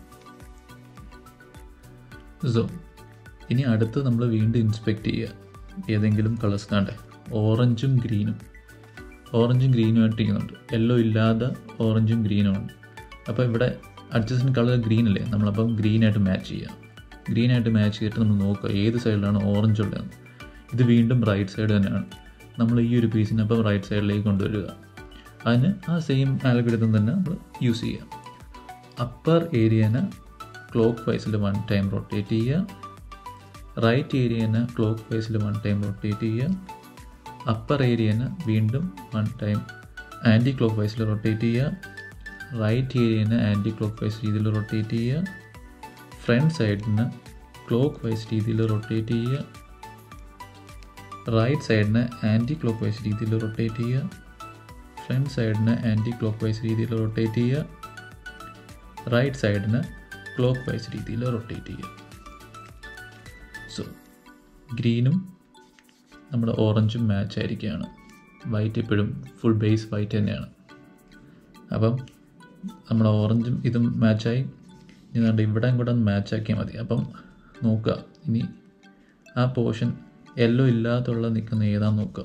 സോ ഇനി അടുത്ത് നമ്മൾ വീണ്ടും ഇൻസ്പെക്റ്റ് ചെയ്യുക ഏതെങ്കിലും കളേഴ്സ് കാണണ്ടേ ഓറഞ്ചും ഗ്രീനും ഓറഞ്ചും ഗ്രീനും ആയിട്ടിരിക്കുന്നുണ്ട് യെല്ലോ ഇല്ലാതെ ഓറഞ്ചും ഗ്രീനും ഉണ്ട് അപ്പോൾ ഇവിടെ അഡ്ജസ്റ്റൻ കളർ ഗ്രീൻ അല്ലേ നമ്മളപ്പം ഗ്രീനായിട്ട് മാച്ച് ചെയ്യുക ഗ്രീനായിട്ട് മാച്ച് ചെയ്തിട്ട് നമ്മൾ നോക്കുക ഏത് സൈഡിലാണ് ഓറഞ്ച് ഉള്ളതെന്ന് ഇത് വീണ്ടും റൈറ്റ് സൈഡ് തന്നെയാണ് നമ്മൾ ഈ ഒരു പീസിനെ അപ്പം റൈറ്റ് സൈഡിലേക്ക് കൊണ്ടുവരിക അതിന് ആ സെയിം ആൽഗരിതം തന്നെ നമ്മൾ യൂസ് ചെയ്യുക അപ്പർ ഏരിയനെ ക്ലോക്ക് വൈസിൽ വൺ ടൈം റൊട്ടേറ്റ് ചെയ്യുക റൈറ്റ് ഏരിയനെ ക്ലോക്ക് വൈസിൽ വൺ ടൈം റൊട്ടേറ്റ് ചെയ്യുക അപ്പർ ഏരിയനെ വീണ്ടും വൺ ടൈം ആൻറ്റി ക്ലോക്ക് വൈസിൽ റൊട്ടേറ്റ് ചെയ്യുക റൈറ്റ് ഏരിയനെ ആൻറ്റി ക്ലോക്ക് വൈസ് രീതിയിൽ റൊട്ടേറ്റ് ചെയ്യുക ഫ്രണ്ട് സൈഡിന് ക്ലോക്ക് വൈസ് രീതിയിൽ റൊട്ടേറ്റ് ചെയ്യുക റൈറ്റ് സൈഡിന് ആൻറ്റി ക്ലോക്ക് വൈസ് രീതിയിൽ റൊട്ടേറ്റ് ചെയ്യുക ഫ്രണ്ട് സൈഡിന് ആൻറ്റി ക്ലോക്ക് വൈസ് രീതിയിൽ റൊട്ടേറ്റ് ചെയ്യുക റൈറ്റ് സൈഡിന് ക്ലോക്ക് വൈസ് രീതിയിൽ റൊട്ടേറ്റ് ചെയ്യുക സോ ഗ്രീനും നമ്മുടെ ഓറഞ്ചും മാച്ച് ആയിരിക്കുകയാണ് വൈറ്റ് ഇപ്പോഴും ഫുൾ ബേസ് വൈറ്റ് തന്നെയാണ് അപ്പം നമ്മുടെ ഓറഞ്ചും ഇതും മാച്ചായി ഇനി കണ്ട് ഇവിടെ കൂടെ ഒന്ന് മാച്ച് ആക്കിയാൽ മതി അപ്പം നോക്കുക ഇനി ആ പോർഷൻ യെല്ലോ ഇല്ലാത്തുള്ള നിൽക്കുന്ന ഏതാന്ന് നോക്കുക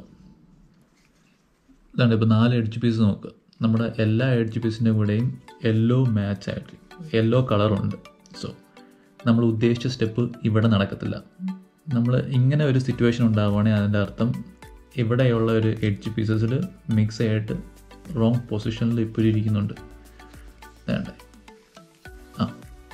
ഇതാണ് ഇപ്പോൾ നാല് എഡ്ജ് പീസ് നോക്കുക നമ്മുടെ എല്ലാ എഡ്ജ് പീസിൻ്റെ കൂടെയും യെല്ലോ മാച്ച് ആയിട്ട് യെല്ലോ കളറുണ്ട് സോ നമ്മൾ ഉദ്ദേശിച്ച സ്റ്റെപ്പ് ഇവിടെ നടക്കത്തില്ല നമ്മൾ ഇങ്ങനെ ഒരു സിറ്റുവേഷൻ ഉണ്ടാവുകയാണെങ്കിൽ അതിൻ്റെ അർത്ഥം ഇവിടെയുള്ള ഒരു എഡ്ജ് പീസസിൽ മിക്സ് ആയിട്ട് റോങ് പൊസിഷനിൽ ഇപ്പോൾ ഇരിക്കുന്നുണ്ട് വേണ്ട ആ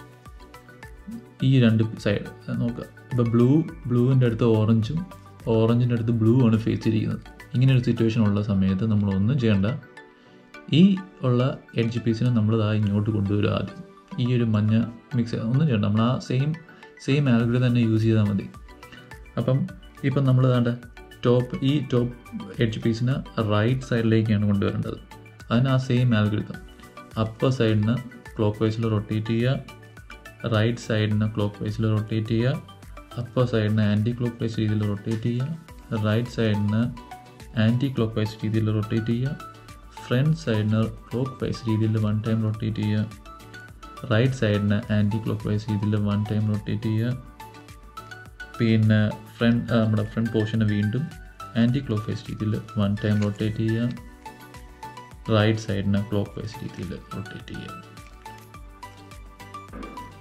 ഈ രണ്ട് സൈഡ് നോക്കുക ഇപ്പോൾ ബ്ലൂ ബ്ലൂവിൻ്റെ അടുത്ത് ഓറഞ്ചും ഓറഞ്ചിൻ്റെ അടുത്ത് ബ്ലൂ ആണ് ഫേസ് ചെയ്തിരിക്കുന്നത് ഇങ്ങനെ ഒരു സിറ്റുവേഷൻ ഉള്ള സമയത്ത് നമ്മൾ ഒന്നും ചെയ്യേണ്ട ഈ ഉള്ള എഡ്ജ് പീസിനെ നമ്മൾ ഇതാ ഇങ്ങോട്ട് കൊണ്ടുവരും ആദ്യം ഈ ഒരു മഞ്ഞ മിക്സ് ഒന്നും ചെയ്യണ്ട നമ്മൾ ആ സെയിം സെയിം ആൽഗറി തന്നെ യൂസ് ചെയ്താൽ മതി അപ്പം ഇപ്പം നമ്മൾ വേണ്ട ടോപ്പ് ഈ ടോപ്പ് എഡ്ജ് പീസിനെ റൈറ്റ് സൈഡിലേക്കാണ് കൊണ്ടുവരേണ്ടത് അതിന് ആ സെയിം ആൽഗറിതം അപ്പർ സൈഡിന് ക്ലോക്ക് വൈസിൽ റൊട്ടേറ്റ് ചെയ്യുക റൈറ്റ് സൈഡിന് ക്ലോക്ക് വൈസിൽ റൊട്ടേറ്റ് ചെയ്യുക അപ്പർ സൈഡിന് ആൻറ്റി ക്ലോക്ക് വൈസ് രീതിയിൽ റൊട്ടേറ്റ് ചെയ്യുക റൈറ്റ് സൈഡിന് ആൻറ്റി ക്ലോക്ക് വൈസ് രീതിയിൽ റൊട്ടേറ്റ് ചെയ്യുക ഫ്രണ്ട് സൈഡിന് ക്ലോക്ക് വൈസ് രീതിയിൽ വൺ ടൈം റൊട്ടേറ്റ് ചെയ്യുക റൈറ്റ് സൈഡിന് ആൻറ്റി ക്ലോക്ക് വൈസ് രീതിയിൽ വൺ ടൈം റൊട്ടേറ്റ് ചെയ്യുക പിന്നെ ഫ്രണ്ട് നമ്മുടെ ഫ്രണ്ട് പോർഷനെ വീണ്ടും ആൻറ്റി ക്ലോക്ക് വൈസ് രീതിയിൽ വൺ ടൈം റൊട്ടേറ്റ് ചെയ്യുക റൈറ്റ് സൈഡിന് ക്ലോക്ക് വൈസ് രീതിയിൽ റൊട്ടേറ്റ് ചെയ്യുക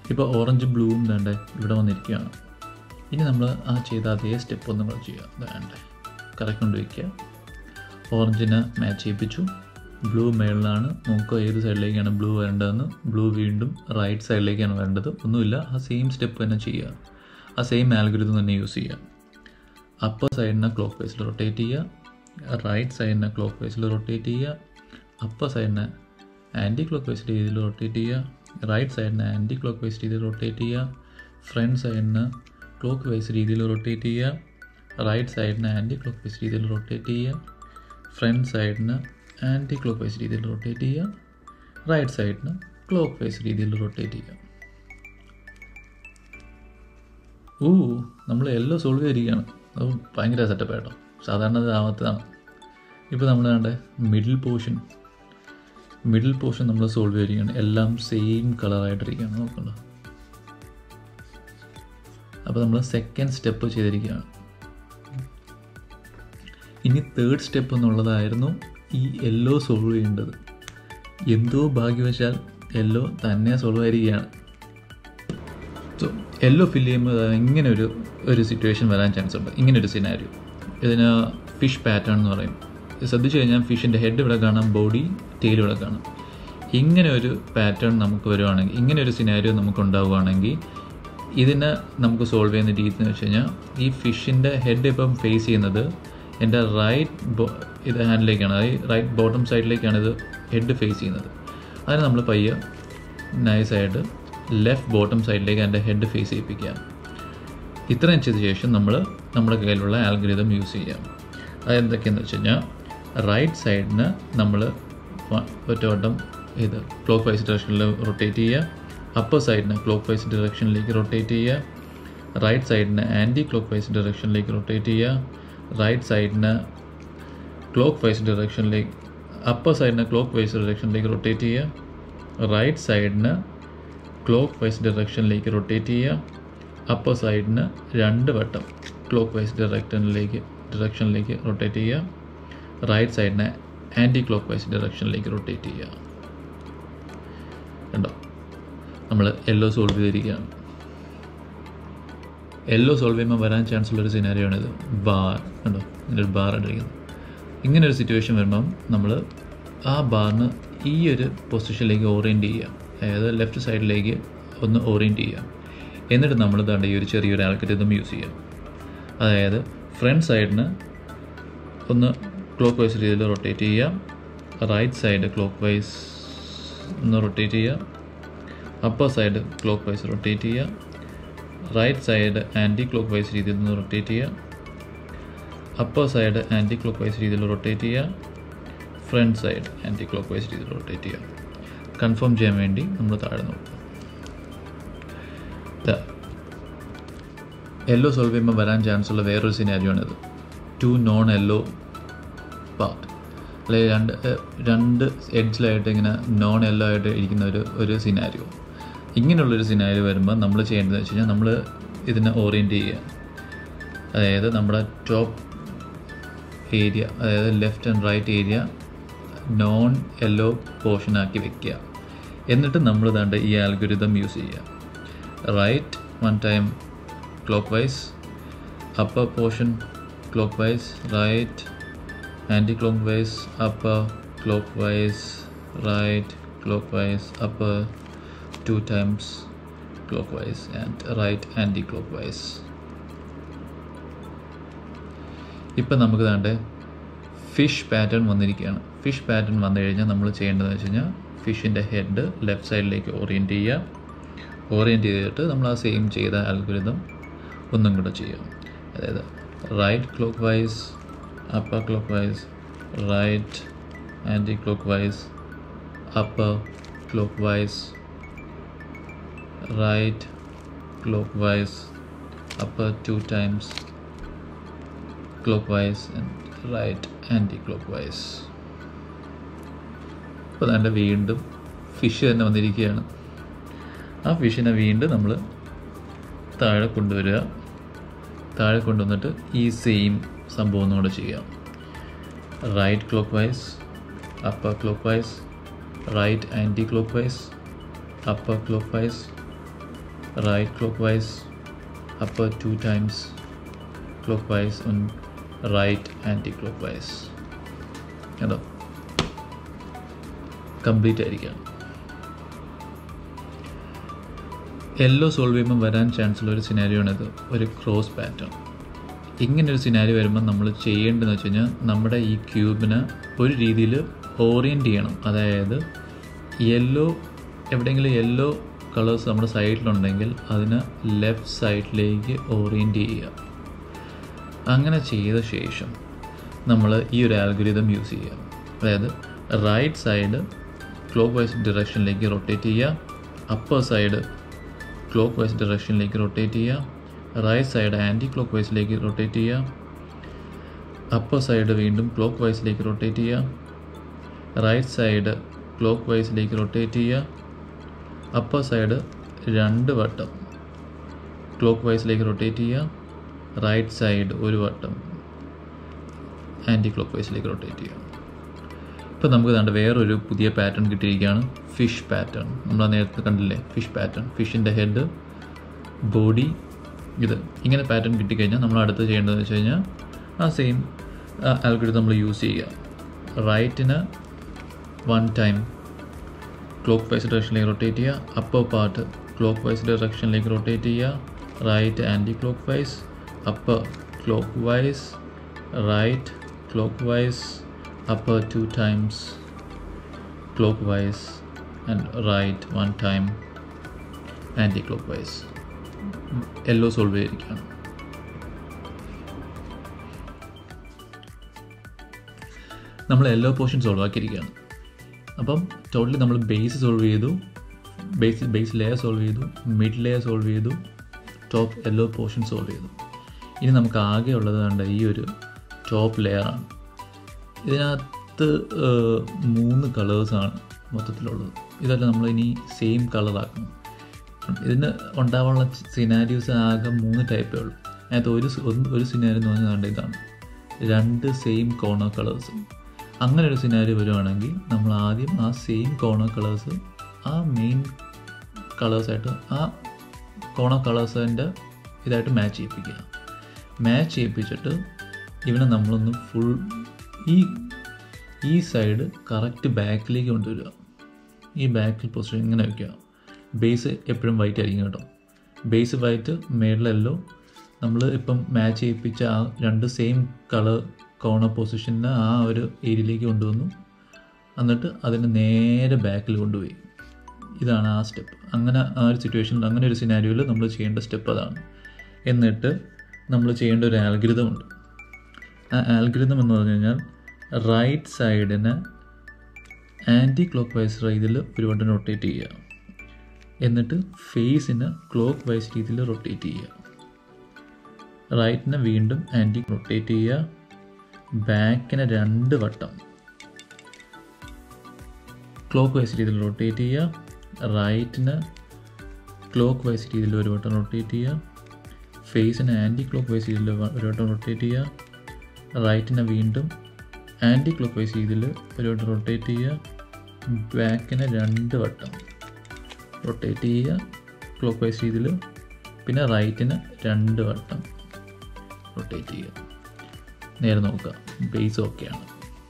ഇപ്പോൾ ഓറഞ്ച് ബ്ലൂവും വേണ്ടേ ഇവിടെ വന്നിരിക്കുകയാണ് ഇനി നമ്മൾ ആ ചെയ്ത അതേ സ്റ്റെപ്പ് ഒന്നും കൂടെ ചെയ്യുക വേണ്ടേ കറക്റ്റ് കൊണ്ട് വയ്ക്കുക ഓറഞ്ചിനെ മാച്ച് ചെയ്യിപ്പിച്ചു ബ്ലൂ മേളിലാണ് നോക്കുക ഏത് സൈഡിലേക്കാണ് ബ്ലൂ വരേണ്ടതെന്ന് ബ്ലൂ വീണ്ടും റൈറ്റ് സൈഡിലേക്കാണ് വരേണ്ടത് ഒന്നുമില്ല ആ സെയിം സ്റ്റെപ്പ് തന്നെ ചെയ്യുക ആ സെയിം ആൽഗരിതം തന്നെ യൂസ് ചെയ്യുക അപ്പർ സൈഡിനെ ക്ലോക്ക് വൈസിൽ റൊട്ടേറ്റ് ചെയ്യുക റൈറ്റ് സൈഡിനെ ക്ലോക്ക് വൈസിൽ റൊട്ടേറ്റ് ചെയ്യുക അപ്പർ സൈഡിനെ ആൻറ്റി ക്ലോക്ക് വൈസ് രീതിയിൽ റൊട്ടേറ്റ് ചെയ്യുക റൈറ്റ് സൈഡിനെ ആൻറ്റി ക്ലോക്ക് വൈസ് രീതിയിൽ റൊട്ടേറ്റ് ചെയ്യുക ഫ്രണ്ട് സൈഡിന് ക്ലോക്ക് വൈസ് രീതിയിൽ റൊട്ടേറ്റ് ചെയ്യുക റൈറ്റ് സൈഡിന് ആൻറ്റി ക്ലോക്ക് വൈസ് രീതിയിൽ റൊട്ടേറ്റ് ചെയ്യുക ഫ്രണ്ട് സൈഡിന് ആൻറ്റി ക്ലോക്ക് വൈസ് രീതിയിൽ റൊട്ടേറ്റ് ചെയ്യുക റൈറ്റ് സൈഡിന് ക്ലോക്ക് വൈസ് രീതിയിൽ റൊട്ടേറ്റ് ചെയ്യുക ഓ നമ്മൾ എല്ലാം സോൾവ് ചെയ്തിരിക്കുകയാണ് അത് ഭയങ്കര സെറ്റപ്പ് ആയിട്ടോ സാധാരണ ഇത് ആവാത്തതാണ് ഇപ്പോൾ നമ്മൾ കണ്ടേ മിഡിൽ പോർഷൻ മിഡിൽ പോർഷൻ നമ്മൾ സോൾവ് ചെയ്തിരിക്കുകയാണ് എല്ലാം സെയിം കളറായിട്ടിരിക്കുകയാണ് നോക്കണ്ട അപ്പോൾ നമ്മൾ സെക്കൻഡ് സ്റ്റെപ്പ് ചെയ്തിരിക്കുകയാണ് ഇനി തേർഡ് സ്റ്റെപ്പ് എന്നുള്ളതായിരുന്നു ഈ യെല്ലോ സോൾവ് ചെയ്യേണ്ടത് എന്തോ ഭാഗ്യവശാൽ യെല്ലോ തന്നെ സോൾവ് ആയിരിക്കുകയാണ് സോ യെല്ലോ ഫില്ല് ചെയ്യുമ്പോൾ ഇങ്ങനെ ഒരു ഒരു സിറ്റുവേഷൻ വരാൻ ചാൻസ് ഉണ്ട് ഇങ്ങനെ ഒരു സിനാരിയോ ഇതിന് ഫിഷ് പാറ്റേൺ എന്ന് പറയും ശ്രദ്ധിച്ചു കഴിഞ്ഞാൽ ഫിഷിൻ്റെ ഹെഡ് ഇവിടെ കാണാം ബോഡി ടെയിൽ ഇവിടെ കാണാം ഇങ്ങനെ ഒരു പാറ്റേൺ നമുക്ക് വരുവാണെങ്കിൽ ഇങ്ങനെ ഒരു സിനാരിയോ നമുക്ക് ഉണ്ടാവുകയാണെങ്കിൽ ഇതിനെ നമുക്ക് സോൾവ് ചെയ്യുന്ന രീതി എന്ന് വെച്ച് കഴിഞ്ഞാൽ ഈ ഫിഷിൻ്റെ ഹെഡ് ഇപ്പം ഫേസ് ചെയ്യുന്നത് എൻ്റെ റൈറ്റ് ബോ ഇത് ഹാൻഡിലേക്കാണ് അതായത് റൈറ്റ് ബോട്ടം സൈഡിലേക്കാണ് ഇത് ഹെഡ് ഫേസ് ചെയ്യുന്നത് അതിന് നമ്മൾ പയ്യെ നൈസായിട്ട് ലെഫ്റ്റ് ബോട്ടം സൈഡിലേക്ക് എൻ്റെ ഹെഡ് ഫേസ് ചെയ്യിപ്പിക്കാം ഇത്രയും ചെയ്ത ശേഷം നമ്മൾ നമ്മുടെ കയ്യിലുള്ള ആൽഗരിതം യൂസ് ചെയ്യാം അതെന്തൊക്കെയാണെന്ന് വെച്ച് കഴിഞ്ഞാൽ റൈറ്റ് സൈഡിന് നമ്മൾ ഒറ്റവട്ടം ഇത് ക്ലോക്ക് വൈസ് ഡയറക്ഷനിൽ റൊട്ടേറ്റ് ചെയ്യുക അപ്പർ സൈഡിന് ക്ലോക്ക് വൈസ് ഡയറക്ഷനിലേക്ക് റൊട്ടേറ്റ് ചെയ്യുക റൈറ്റ് സൈഡിന് ആൻറ്റി ക്ലോക്ക് വൈസ് ഡയറക്ഷനിലേക്ക് റൊട്ടേറ്റ് ചെയ്യുക റൈറ്റ് സൈഡിന് ക്ലോക്ക് വൈസ് ഡയറക്ഷനിലേക്ക് അപ്പർ സൈഡിന് ക്ലോക്ക് വൈസ് ഡയറക്ഷനിലേക്ക് റൊട്ടേറ്റ് ചെയ്യുക റൈറ്റ് സൈഡിന് ക്ലോക്ക് വൈസ് ഡയറക്ഷനിലേക്ക് റൊട്ടേറ്റ് ചെയ്യുക അപ്പർ സൈഡിന് രണ്ട് വട്ടം ക്ലോക്ക് വൈസ് ഡയറക്ഷനിലേക്ക് ഡയറക്ഷനിലേക്ക് റൊട്ടേറ്റ് ചെയ്യുക റൈറ്റ് സൈഡിനെ ആൻറ്റി ക്ലോക്ക് വൈസ് ഡയറക്ഷനിലേക്ക് റൊട്ടേറ്റ് ചെയ്യുക കണ്ടോ നമ്മൾ യെല്ലോ സോൾവ് ചെയ്തിരിക്കുകയാണ് യെല്ലോ സോൾവ് ചെയ്യുമ്പോൾ വരാൻ ചാൻസ് ഉള്ളൊരു സിനാരിയോ ആണിത് ബാർ കണ്ടോ ഇങ്ങനെ ഒരു ബാർ ഇട്ടിരിക്കുന്നത് ഇങ്ങനെ ഒരു സിറ്റുവേഷൻ വരുമ്പം നമ്മൾ ആ ബാറിന് ഈ ഒരു പൊസിഷനിലേക്ക് ഓറിയൻറ്റ് ചെയ്യുക അതായത് ലെഫ്റ്റ് സൈഡിലേക്ക് ഒന്ന് ഓറിയൻറ്റ് ചെയ്യുക എന്നിട്ട് നമ്മൾ ദാണ്ട് ഈ ഒരു ചെറിയൊരു ആൽക്കറ്റിതം യൂസ് ചെയ്യാം അതായത് ഫ്രണ്ട് സൈഡിന് ഒന്ന് ക്ലോക്ക് വൈസ് രീതിയിൽ റൊട്ടേറ്റ് ചെയ്യുക റൈറ്റ് സൈഡ് ക്ലോക്ക് വൈസ് ഒന്ന് റൊട്ടേറ്റ് ചെയ്യുക upper side clockwise rotate ചെയ്യുക right side anti clock vice രീതിയിൽ നിന്ന് റൊട്ടേറ്റ് ചെയ്യുക upper side anti clock vice രീതിയിൽ റൊട്ടേറ്റ് ചെയ്യുക front side anti clock vice രീതിയിൽ റൊട്ടേറ്റ് ചെയ്യുക കൺഫേം ചെയ്യാൻ വേണ്ടി നമ്മൾ താഴെ നോക്കുക യെല്ലോ സോൾവ് ചെയ്യുമ്പോൾ വരാൻ ചാൻസ് ഉള്ള വേറൊരു സിനാരിയോ ആണിത് ടു നോൺ യെല്ലോ പാർട്ട് അല്ലെങ്കിൽ രണ്ട് രണ്ട് എഡ്ജിലായിട്ട് ഇങ്ങനെ നോൺ യെല്ലോ ആയിട്ട് ഇരിക്കുന്ന ഒരു ഒരു സിനാരിയോ ഇങ്ങനെയുള്ളൊരു സിനാരിയോ വരുമ്പോൾ നമ്മൾ ചെയ്യേണ്ടതെന്ന് വെച്ച് കഴിഞ്ഞാൽ നമ്മൾ ഇതിനെ ഓറിയൻറ്റ് ചെയ്യുക അതായത് നമ്മുടെ ടോപ്പ് ഏരിയ അതായത് left and right area non yellow പോർഷനാക്കി വെക്കുക എന്നിട്ട് നമ്മൾ ദാണ്ട് ഈ ആൽഗുരിതം യൂസ് ചെയ്യുക right one time clock vice upper portion clockwise right clock vice upper clockwise right clock vice upper two times clockwise and right anticlockwise ഇപ്പം നമുക്ക് വേണ്ട fish pattern വന്നിരിക്കുകയാണ് fish pattern വന്നു കഴിഞ്ഞാൽ നമ്മൾ ചെയ്യേണ്ടതെന്ന് വെച്ച് കഴിഞ്ഞാൽ ഫിഷിൻ്റെ ഹെഡ് ലെഫ്റ്റ് സൈഡിലേക്ക് ഓറിയൻറ്റ് ചെയ്യുക ഓറിയൻറ്റ് ചെയ്തിട്ട് നമ്മൾ ആ സെയിം ചെയ്ത അൽഗുരിതം ഒന്നും കൂടെ ചെയ്യാം അതായത് right clock vice upper clockwise right clock vice upper clockwise right clock vice upper two times clockwise and right anti-clockwise അപ്പോൾ അതിൻ്റെ വീണ്ടും ഫിഷ് തന്നെ വന്നിരിക്കുകയാണ് ആ ഫിഷിനെ വീണ്ടും നമ്മൾ താഴെ കൊണ്ടുവരിക താഴെ കൊണ്ടുവന്നിട്ട് ഈ സെയിം സംഭവം ഒന്നുകൂടെ ചെയ്യാം right clock vice upper clockwise right clock vice upper clockwise right clockwise upper two times clockwise and right anti-clockwise കണ്ടോ കംപ്ലീറ്റ് ആയിരിക്കുകയാണ് യെല്ലോ സോൾവ് ചെയ്യുമ്പോൾ വരാൻ ചാൻസ് ഉള്ള ഒരു സിനാരിയോ ആണിത് ഒരു ക്രോസ് പാറ്റേൺ ഇങ്ങനെ ഒരു സിനാരി വരുമ്പോൾ നമ്മൾ ചെയ്യേണ്ടതെന്ന് വെച്ച് കഴിഞ്ഞാൽ നമ്മുടെ ഈ ക്യൂബിനെ ഒരു രീതിയിൽ ഓറിയൻറ്റ് ചെയ്യണം അതായത് യെല്ലോ എവിടെയെങ്കിലും യെല്ലോ കളേഴ്സ് നമ്മുടെ സൈഡിലുണ്ടെങ്കിൽ അതിനെ ലെഫ്റ്റ് സൈഡിലേക്ക് ഓറിയൻറ്റ് ചെയ്യുക അങ്ങനെ ചെയ്ത ശേഷം നമ്മൾ ഈ ഒരു ആൽഗുരിതം യൂസ് ചെയ്യുക അതായത് റൈറ്റ് സൈഡ് ക്ലോക്ക് വൈസ് ഡിറക്ഷനിലേക്ക് റൊട്ടേറ്റ് ചെയ്യുക അപ്പർ സൈഡ് ക്ലോക്ക് വൈസ് ഡിറക്ഷനിലേക്ക് റൊട്ടേറ്റ് ചെയ്യുക റൈറ്റ് സൈഡ് ആൻറ്റി ക്ലോക്ക് വൈസിലേക്ക് റൊട്ടേറ്റ് ചെയ്യുക അപ്പർ സൈഡ് വീണ്ടും ക്ലോക്ക് വൈസിലേക്ക് റൊട്ടേറ്റ് ചെയ്യുക റൈറ്റ് സൈഡ് ക്ലോക്ക് വൈസിലേക്ക് റൊട്ടേറ്റ് ചെയ്യുക അപ്പർ സൈഡ് രണ്ട് വട്ടം ക്ലോക്ക് വൈസിലേക്ക് റൊട്ടേറ്റ് ചെയ്യുക റൈറ്റ് സൈഡ് ഒരു വട്ടം ആൻറ്റി ക്ലോക്ക് വൈസിലേക്ക് റൊട്ടേറ്റ് ചെയ്യുക ഇപ്പോൾ നമുക്ക് കണ്ട വേറൊരു പുതിയ പാറ്റേൺ കിട്ടിയിരിക്കുകയാണ് ഫിഷ് പാറ്റേൺ നമ്മൾ നേരത്തെ കണ്ടില്ലേ ഫിഷ് പാറ്റേൺ ഫിഷിൻ്റെ ഹെഡ് ബോഡി ഇത് ഇങ്ങനെ പാറ്റേൺ കിട്ടിക്കഴിഞ്ഞാൽ നമ്മൾ അടുത്ത് ചെയ്യേണ്ടതെന്ന് വെച്ച് കഴിഞ്ഞാൽ ആ സെയിം ആൽഗുരിതം നമ്മൾ യൂസ് ചെയ്യുക റൈറ്റിന് വൺ ടൈം ക്ലോക്ക് വൈസ് ഡയറക്ഷനിലേക്ക് റൊട്ടേറ്റ് ചെയ്യുക അപ്പർ പാർട്ട് ക്ലോക്ക് വൈസ് ഡയറക്ഷനിലേക്ക് റൊട്ടേറ്റ് ചെയ്യുക right clock vice upper clockwise right clockwise upper two times clockwise and right one time anti-clockwise yellow solve ചെയ്തിരിക്കുകയാണ് നമ്മൾ yellow portion solve ആക്കിയിരിക്കുകയാണ് അപ്പം totally നമ്മൾ base solve ചെയ്തു base base layer solve ചെയ്തു mid layer solve ചെയ്തു top yellow portion solve ചെയ്തു ഇനി നമുക്ക് ആകെ ഉള്ളത് കണ്ട ഈ ഒരു ടോപ്പ് ലെയറാണ് ഇതിനകത്ത് മൂന്ന് കളേഴ്സാണ് മൊത്തത്തിലുള്ളത് ഇതെല്ലാം നമ്മൾ ഇനി സെയിം കളറാക്കണം ഇതിന് ഉണ്ടാവാനുള്ള സിനാരിയോസ് ആകെ മൂന്ന് ടൈപ്പേ ഉള്ളൂ അതിനകത്ത് ഒരു ഒരു സിനാരി എന്ന് പറഞ്ഞാൽ ഇതാണ് രണ്ട് സെയിം കോണർ കളേഴ്സ് അങ്ങനെ ഒരു സിനാരി വരുവാണെങ്കിൽ നമ്മൾ ആദ്യം ആ സെയിം കോണർ കളേഴ്സ് ആ മെയിൻ കളേഴ്സായിട്ട് ആ കോണർ കളേഴ്സിൻ്റെ ഇതായിട്ട് മാച്ച് ചെയ്യിപ്പിക്കുക മാച്ച് ചെയ്യിപ്പിച്ചിട്ട് ഇവനെ നമ്മളൊന്ന് ഫുൾ ഈ ഈ സൈഡ് കറക്റ്റ് ബാക്കിലേക്ക് കൊണ്ടുവരിക ഈ ബാക്കിൽ പൊസിഷൻ ഇങ്ങനെ വയ്ക്കുക ബേസ് എപ്പോഴും വൈറ്റ് ആയിരിക്കും കേട്ടോ ബേസ് വൈറ്റ് മേളിലല്ലോ നമ്മൾ ഇപ്പം മാച്ച് ചെയ്യിപ്പിച്ച ആ രണ്ട് സെയിം കളർ കോണർ പൊസിഷനെ ആ ഒരു ഏരിയയിലേക്ക് കൊണ്ടുവന്നു എന്നിട്ട് അതിന് നേരെ ബാക്കിൽ കൊണ്ടുപോയി ഇതാണ് ആ സ്റ്റെപ്പ് അങ്ങനെ ആ ഒരു സിറ്റുവേഷനിൽ അങ്ങനെ ഒരു സിനാരിയോയിൽ നമ്മൾ ചെയ്യേണ്ട സ്റ്റെപ്പ് അതാണ് എന്നിട്ട് നമ്മൾ ചെയ്യേണ്ട ഒരു ആൽഗൃതം ഉണ്ട് ആ ആൽഗൃതം എന്ന് പറഞ്ഞു കഴിഞ്ഞാൽ റൈറ്റ് സൈഡിന് ആൻറ്റി ക്ലോക്ക് വൈസ് രീതിയിൽ ഒരു വട്ടം റൊട്ടേറ്റ് ചെയ്യുക എന്നിട്ട് ഫേസിന് ക്ലോക്ക് വൈസ് രീതിയിൽ റൊട്ടേറ്റ് ചെയ്യുക റൈറ്റിനെ വീണ്ടും ആൻറ്റി റൊട്ടേറ്റ് ചെയ്യുക ബാക്കിനെ രണ്ട് വട്ടം ക്ലോക്ക് വൈസ് രീതിയിൽ റൊട്ടേറ്റ് ചെയ്യുക റൈറ്റിന് ക്ലോക്ക് വൈസ് രീതിയിൽ ഒരു വട്ടം റൊട്ടേറ്റ് ചെയ്യുക ഫേസിന് ആൻറ്റി ക്ലോക്ക് വൈസ് രീതിയിൽ ഒരു വട്ടം റൊട്ടേറ്റ് ചെയ്യുക റൈറ്റിനെ വീണ്ടും ആൻറ്റി ക്ലോക്ക് വൈസ് രീതിയിൽ ഒരു വട്ടം റൊട്ടേറ്റ് ചെയ്യുക ബാക്കിനെ രണ്ട് വട്ടം റൊട്ടേറ്റ് ചെയ്യുക ക്ലോക്ക് വൈസ് രീതിയിൽ പിന്നെ റൈറ്റിന് രണ്ട് വട്ടം റൊട്ടേറ്റ് ചെയ്യുക നേരെ നോക്കുക ബേസ് ഓക്കെയാണ്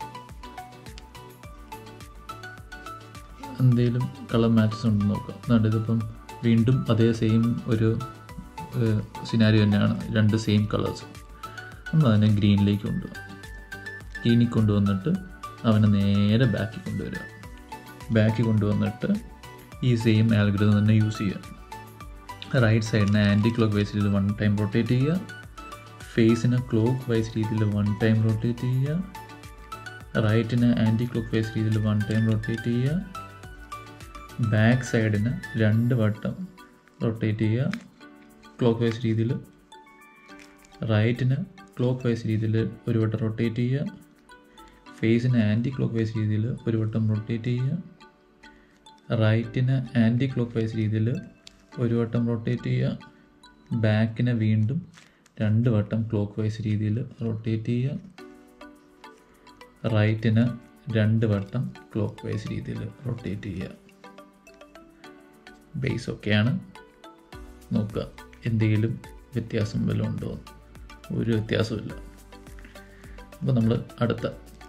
എന്തെങ്കിലും കളർ മാച്ചസ് ഉണ്ടെന്ന് നോക്കുക എന്നിട്ട് ഇതിപ്പം വീണ്ടും അതേ സെയിം ഒരു സിനാരി തന്നെയാണ് രണ്ട് സെയിം കളേഴ്സ് നമ്മൾ അതിനെ ഗ്രീനിലേക്ക് കൊണ്ടുപോകാം ഗ്രീനിൽ കൊണ്ടുവന്നിട്ട് അവനെ നേരെ ബാക്കിൽ കൊണ്ടുവരിക ബാക്കിൽ കൊണ്ടുവന്നിട്ട് ഈ സെയിം ആൽഗൃതം തന്നെ യൂസ് ചെയ്യുക റൈറ്റ് സൈഡിനെ ആൻറ്റി ക്ലോക്ക് വൈസ് രീതിയിൽ വൺ ടൈം റൊട്ടേറ്റ് ചെയ്യുക ഫേസിനെ ക്ലോക്ക് വൈസ് രീതിയിൽ വൺ ടൈം റൊട്ടേറ്റ് ചെയ്യുക റൈറ്റിന് ആൻറ്റി ക്ലോക്ക് വൈസ് രീതിയിൽ വൺ ടൈം റൊട്ടേറ്റ് ചെയ്യുക ബാക്ക് സൈഡിന് രണ്ട് വട്ടം റൊട്ടേറ്റ് ചെയ്യുക ക്ലോക്ക് വൈസ് രീതിയിൽ റൈറ്റിന് ക്ലോക്ക് വൈസ് രീതിയിൽ ഒരു വട്ടം റൊട്ടേറ്റ് ചെയ്യുക ഫേസിന് ആൻറ്റി ക്ലോക്ക് വൈസ് രീതിയിൽ ഒരു വട്ടം റൊട്ടേറ്റ് ചെയ്യുക റൈറ്റിന് ആൻറ്റി ക്ലോക്ക് വൈസ് രീതിയിൽ ഒരു വട്ടം റൊട്ടേറ്റ് ചെയ്യുക ബാക്കിനെ വീണ്ടും രണ്ട് വട്ടം ക്ലോക്ക് വൈസ് രീതിയിൽ റൊട്ടേറ്റ് ചെയ്യുക റൈറ്റിന് രണ്ട് വട്ടം ക്ലോക്ക് വൈസ് രീതിയിൽ റൊട്ടേറ്റ് ചെയ്യുക ബേസ് ഒക്കെയാണ് നോക്കുക എന്തെങ്കിലും വ്യത്യാസം വല്ലതും ഉണ്ടോ ഒരു വ്യത്യാസമില്ല അപ്പോൾ നമ്മൾ അടുത്ത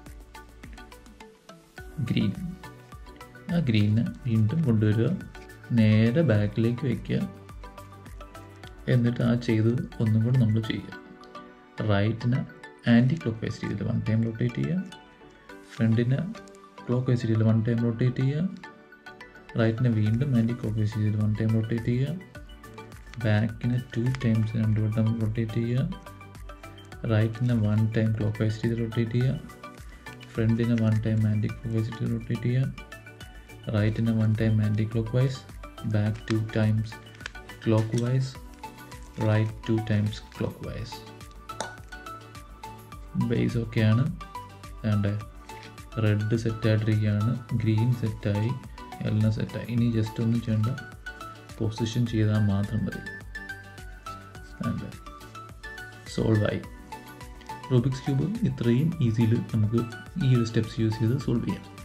ഗ്രീൻ ആ ഗ്രീനെ വീണ്ടും കൊണ്ടുവരിക നേരെ ബാക്കിലേക്ക് വയ്ക്കുക എന്നിട്ട് ആ ചെയ്തത് ഒന്നും കൂടെ നമ്മൾ ചെയ്യുക റൈറ്റിന് ആൻറ്റി ക്ലോക്ക് വൈസ് രീതിയിൽ വൺ ടൈം റൊട്ടേറ്റ് ചെയ്യുക ഫ്രണ്ടിന് ക്ലോക്ക് വൈസ് രീതിയിൽ വൺ ടൈം റൊട്ടേറ്റ് ചെയ്യുക റൈറ്റിന് വീണ്ടും ആൻറ്റി ക്ലോക്ക് വൈസ് രീതിയിൽ വൺ ടൈം റൊട്ടേറ്റ് ചെയ്യുക ബാക്കിന് ടു ടൈംസ് രണ്ട് വട്ടം റൊട്ടേറ്റ് ചെയ്യുക റൈറ്റിന് വൺ ടൈം ക്ലോക്ക് വൈസ് രീതിയിൽ റൊട്ടേറ്റ് ചെയ്യുക ഫ്രണ്ടിന് one time anti clock vice രീതിയിൽ റൊട്ടേറ്റ് ചെയ്യുക റൈറ്റിന് one time anti anticlockwise back two times clockwise right two times clock vice base ഒക്കെയാണ് വേണ്ടേ റെഡ് സെറ്റായിട്ടിരിക്കുകയാണ് ഗ്രീൻ സെറ്റായി എല്ലാം സെറ്റായി ഇനി ജസ്റ്റ് ഒന്ന് ചെയ്യേണ്ട പൊസിഷൻ ചെയ്താൽ മാത്രം മതി വേണ്ടേ സോൾവായി റൂബിക്സ് ക്യൂബ് ഇത്രയും ഈസിയിൽ നമുക്ക് ഈ ഒരു സ്റ്റെപ്സ് യൂസ് ചെയ്ത് സോൾവ് ചെയ്യാം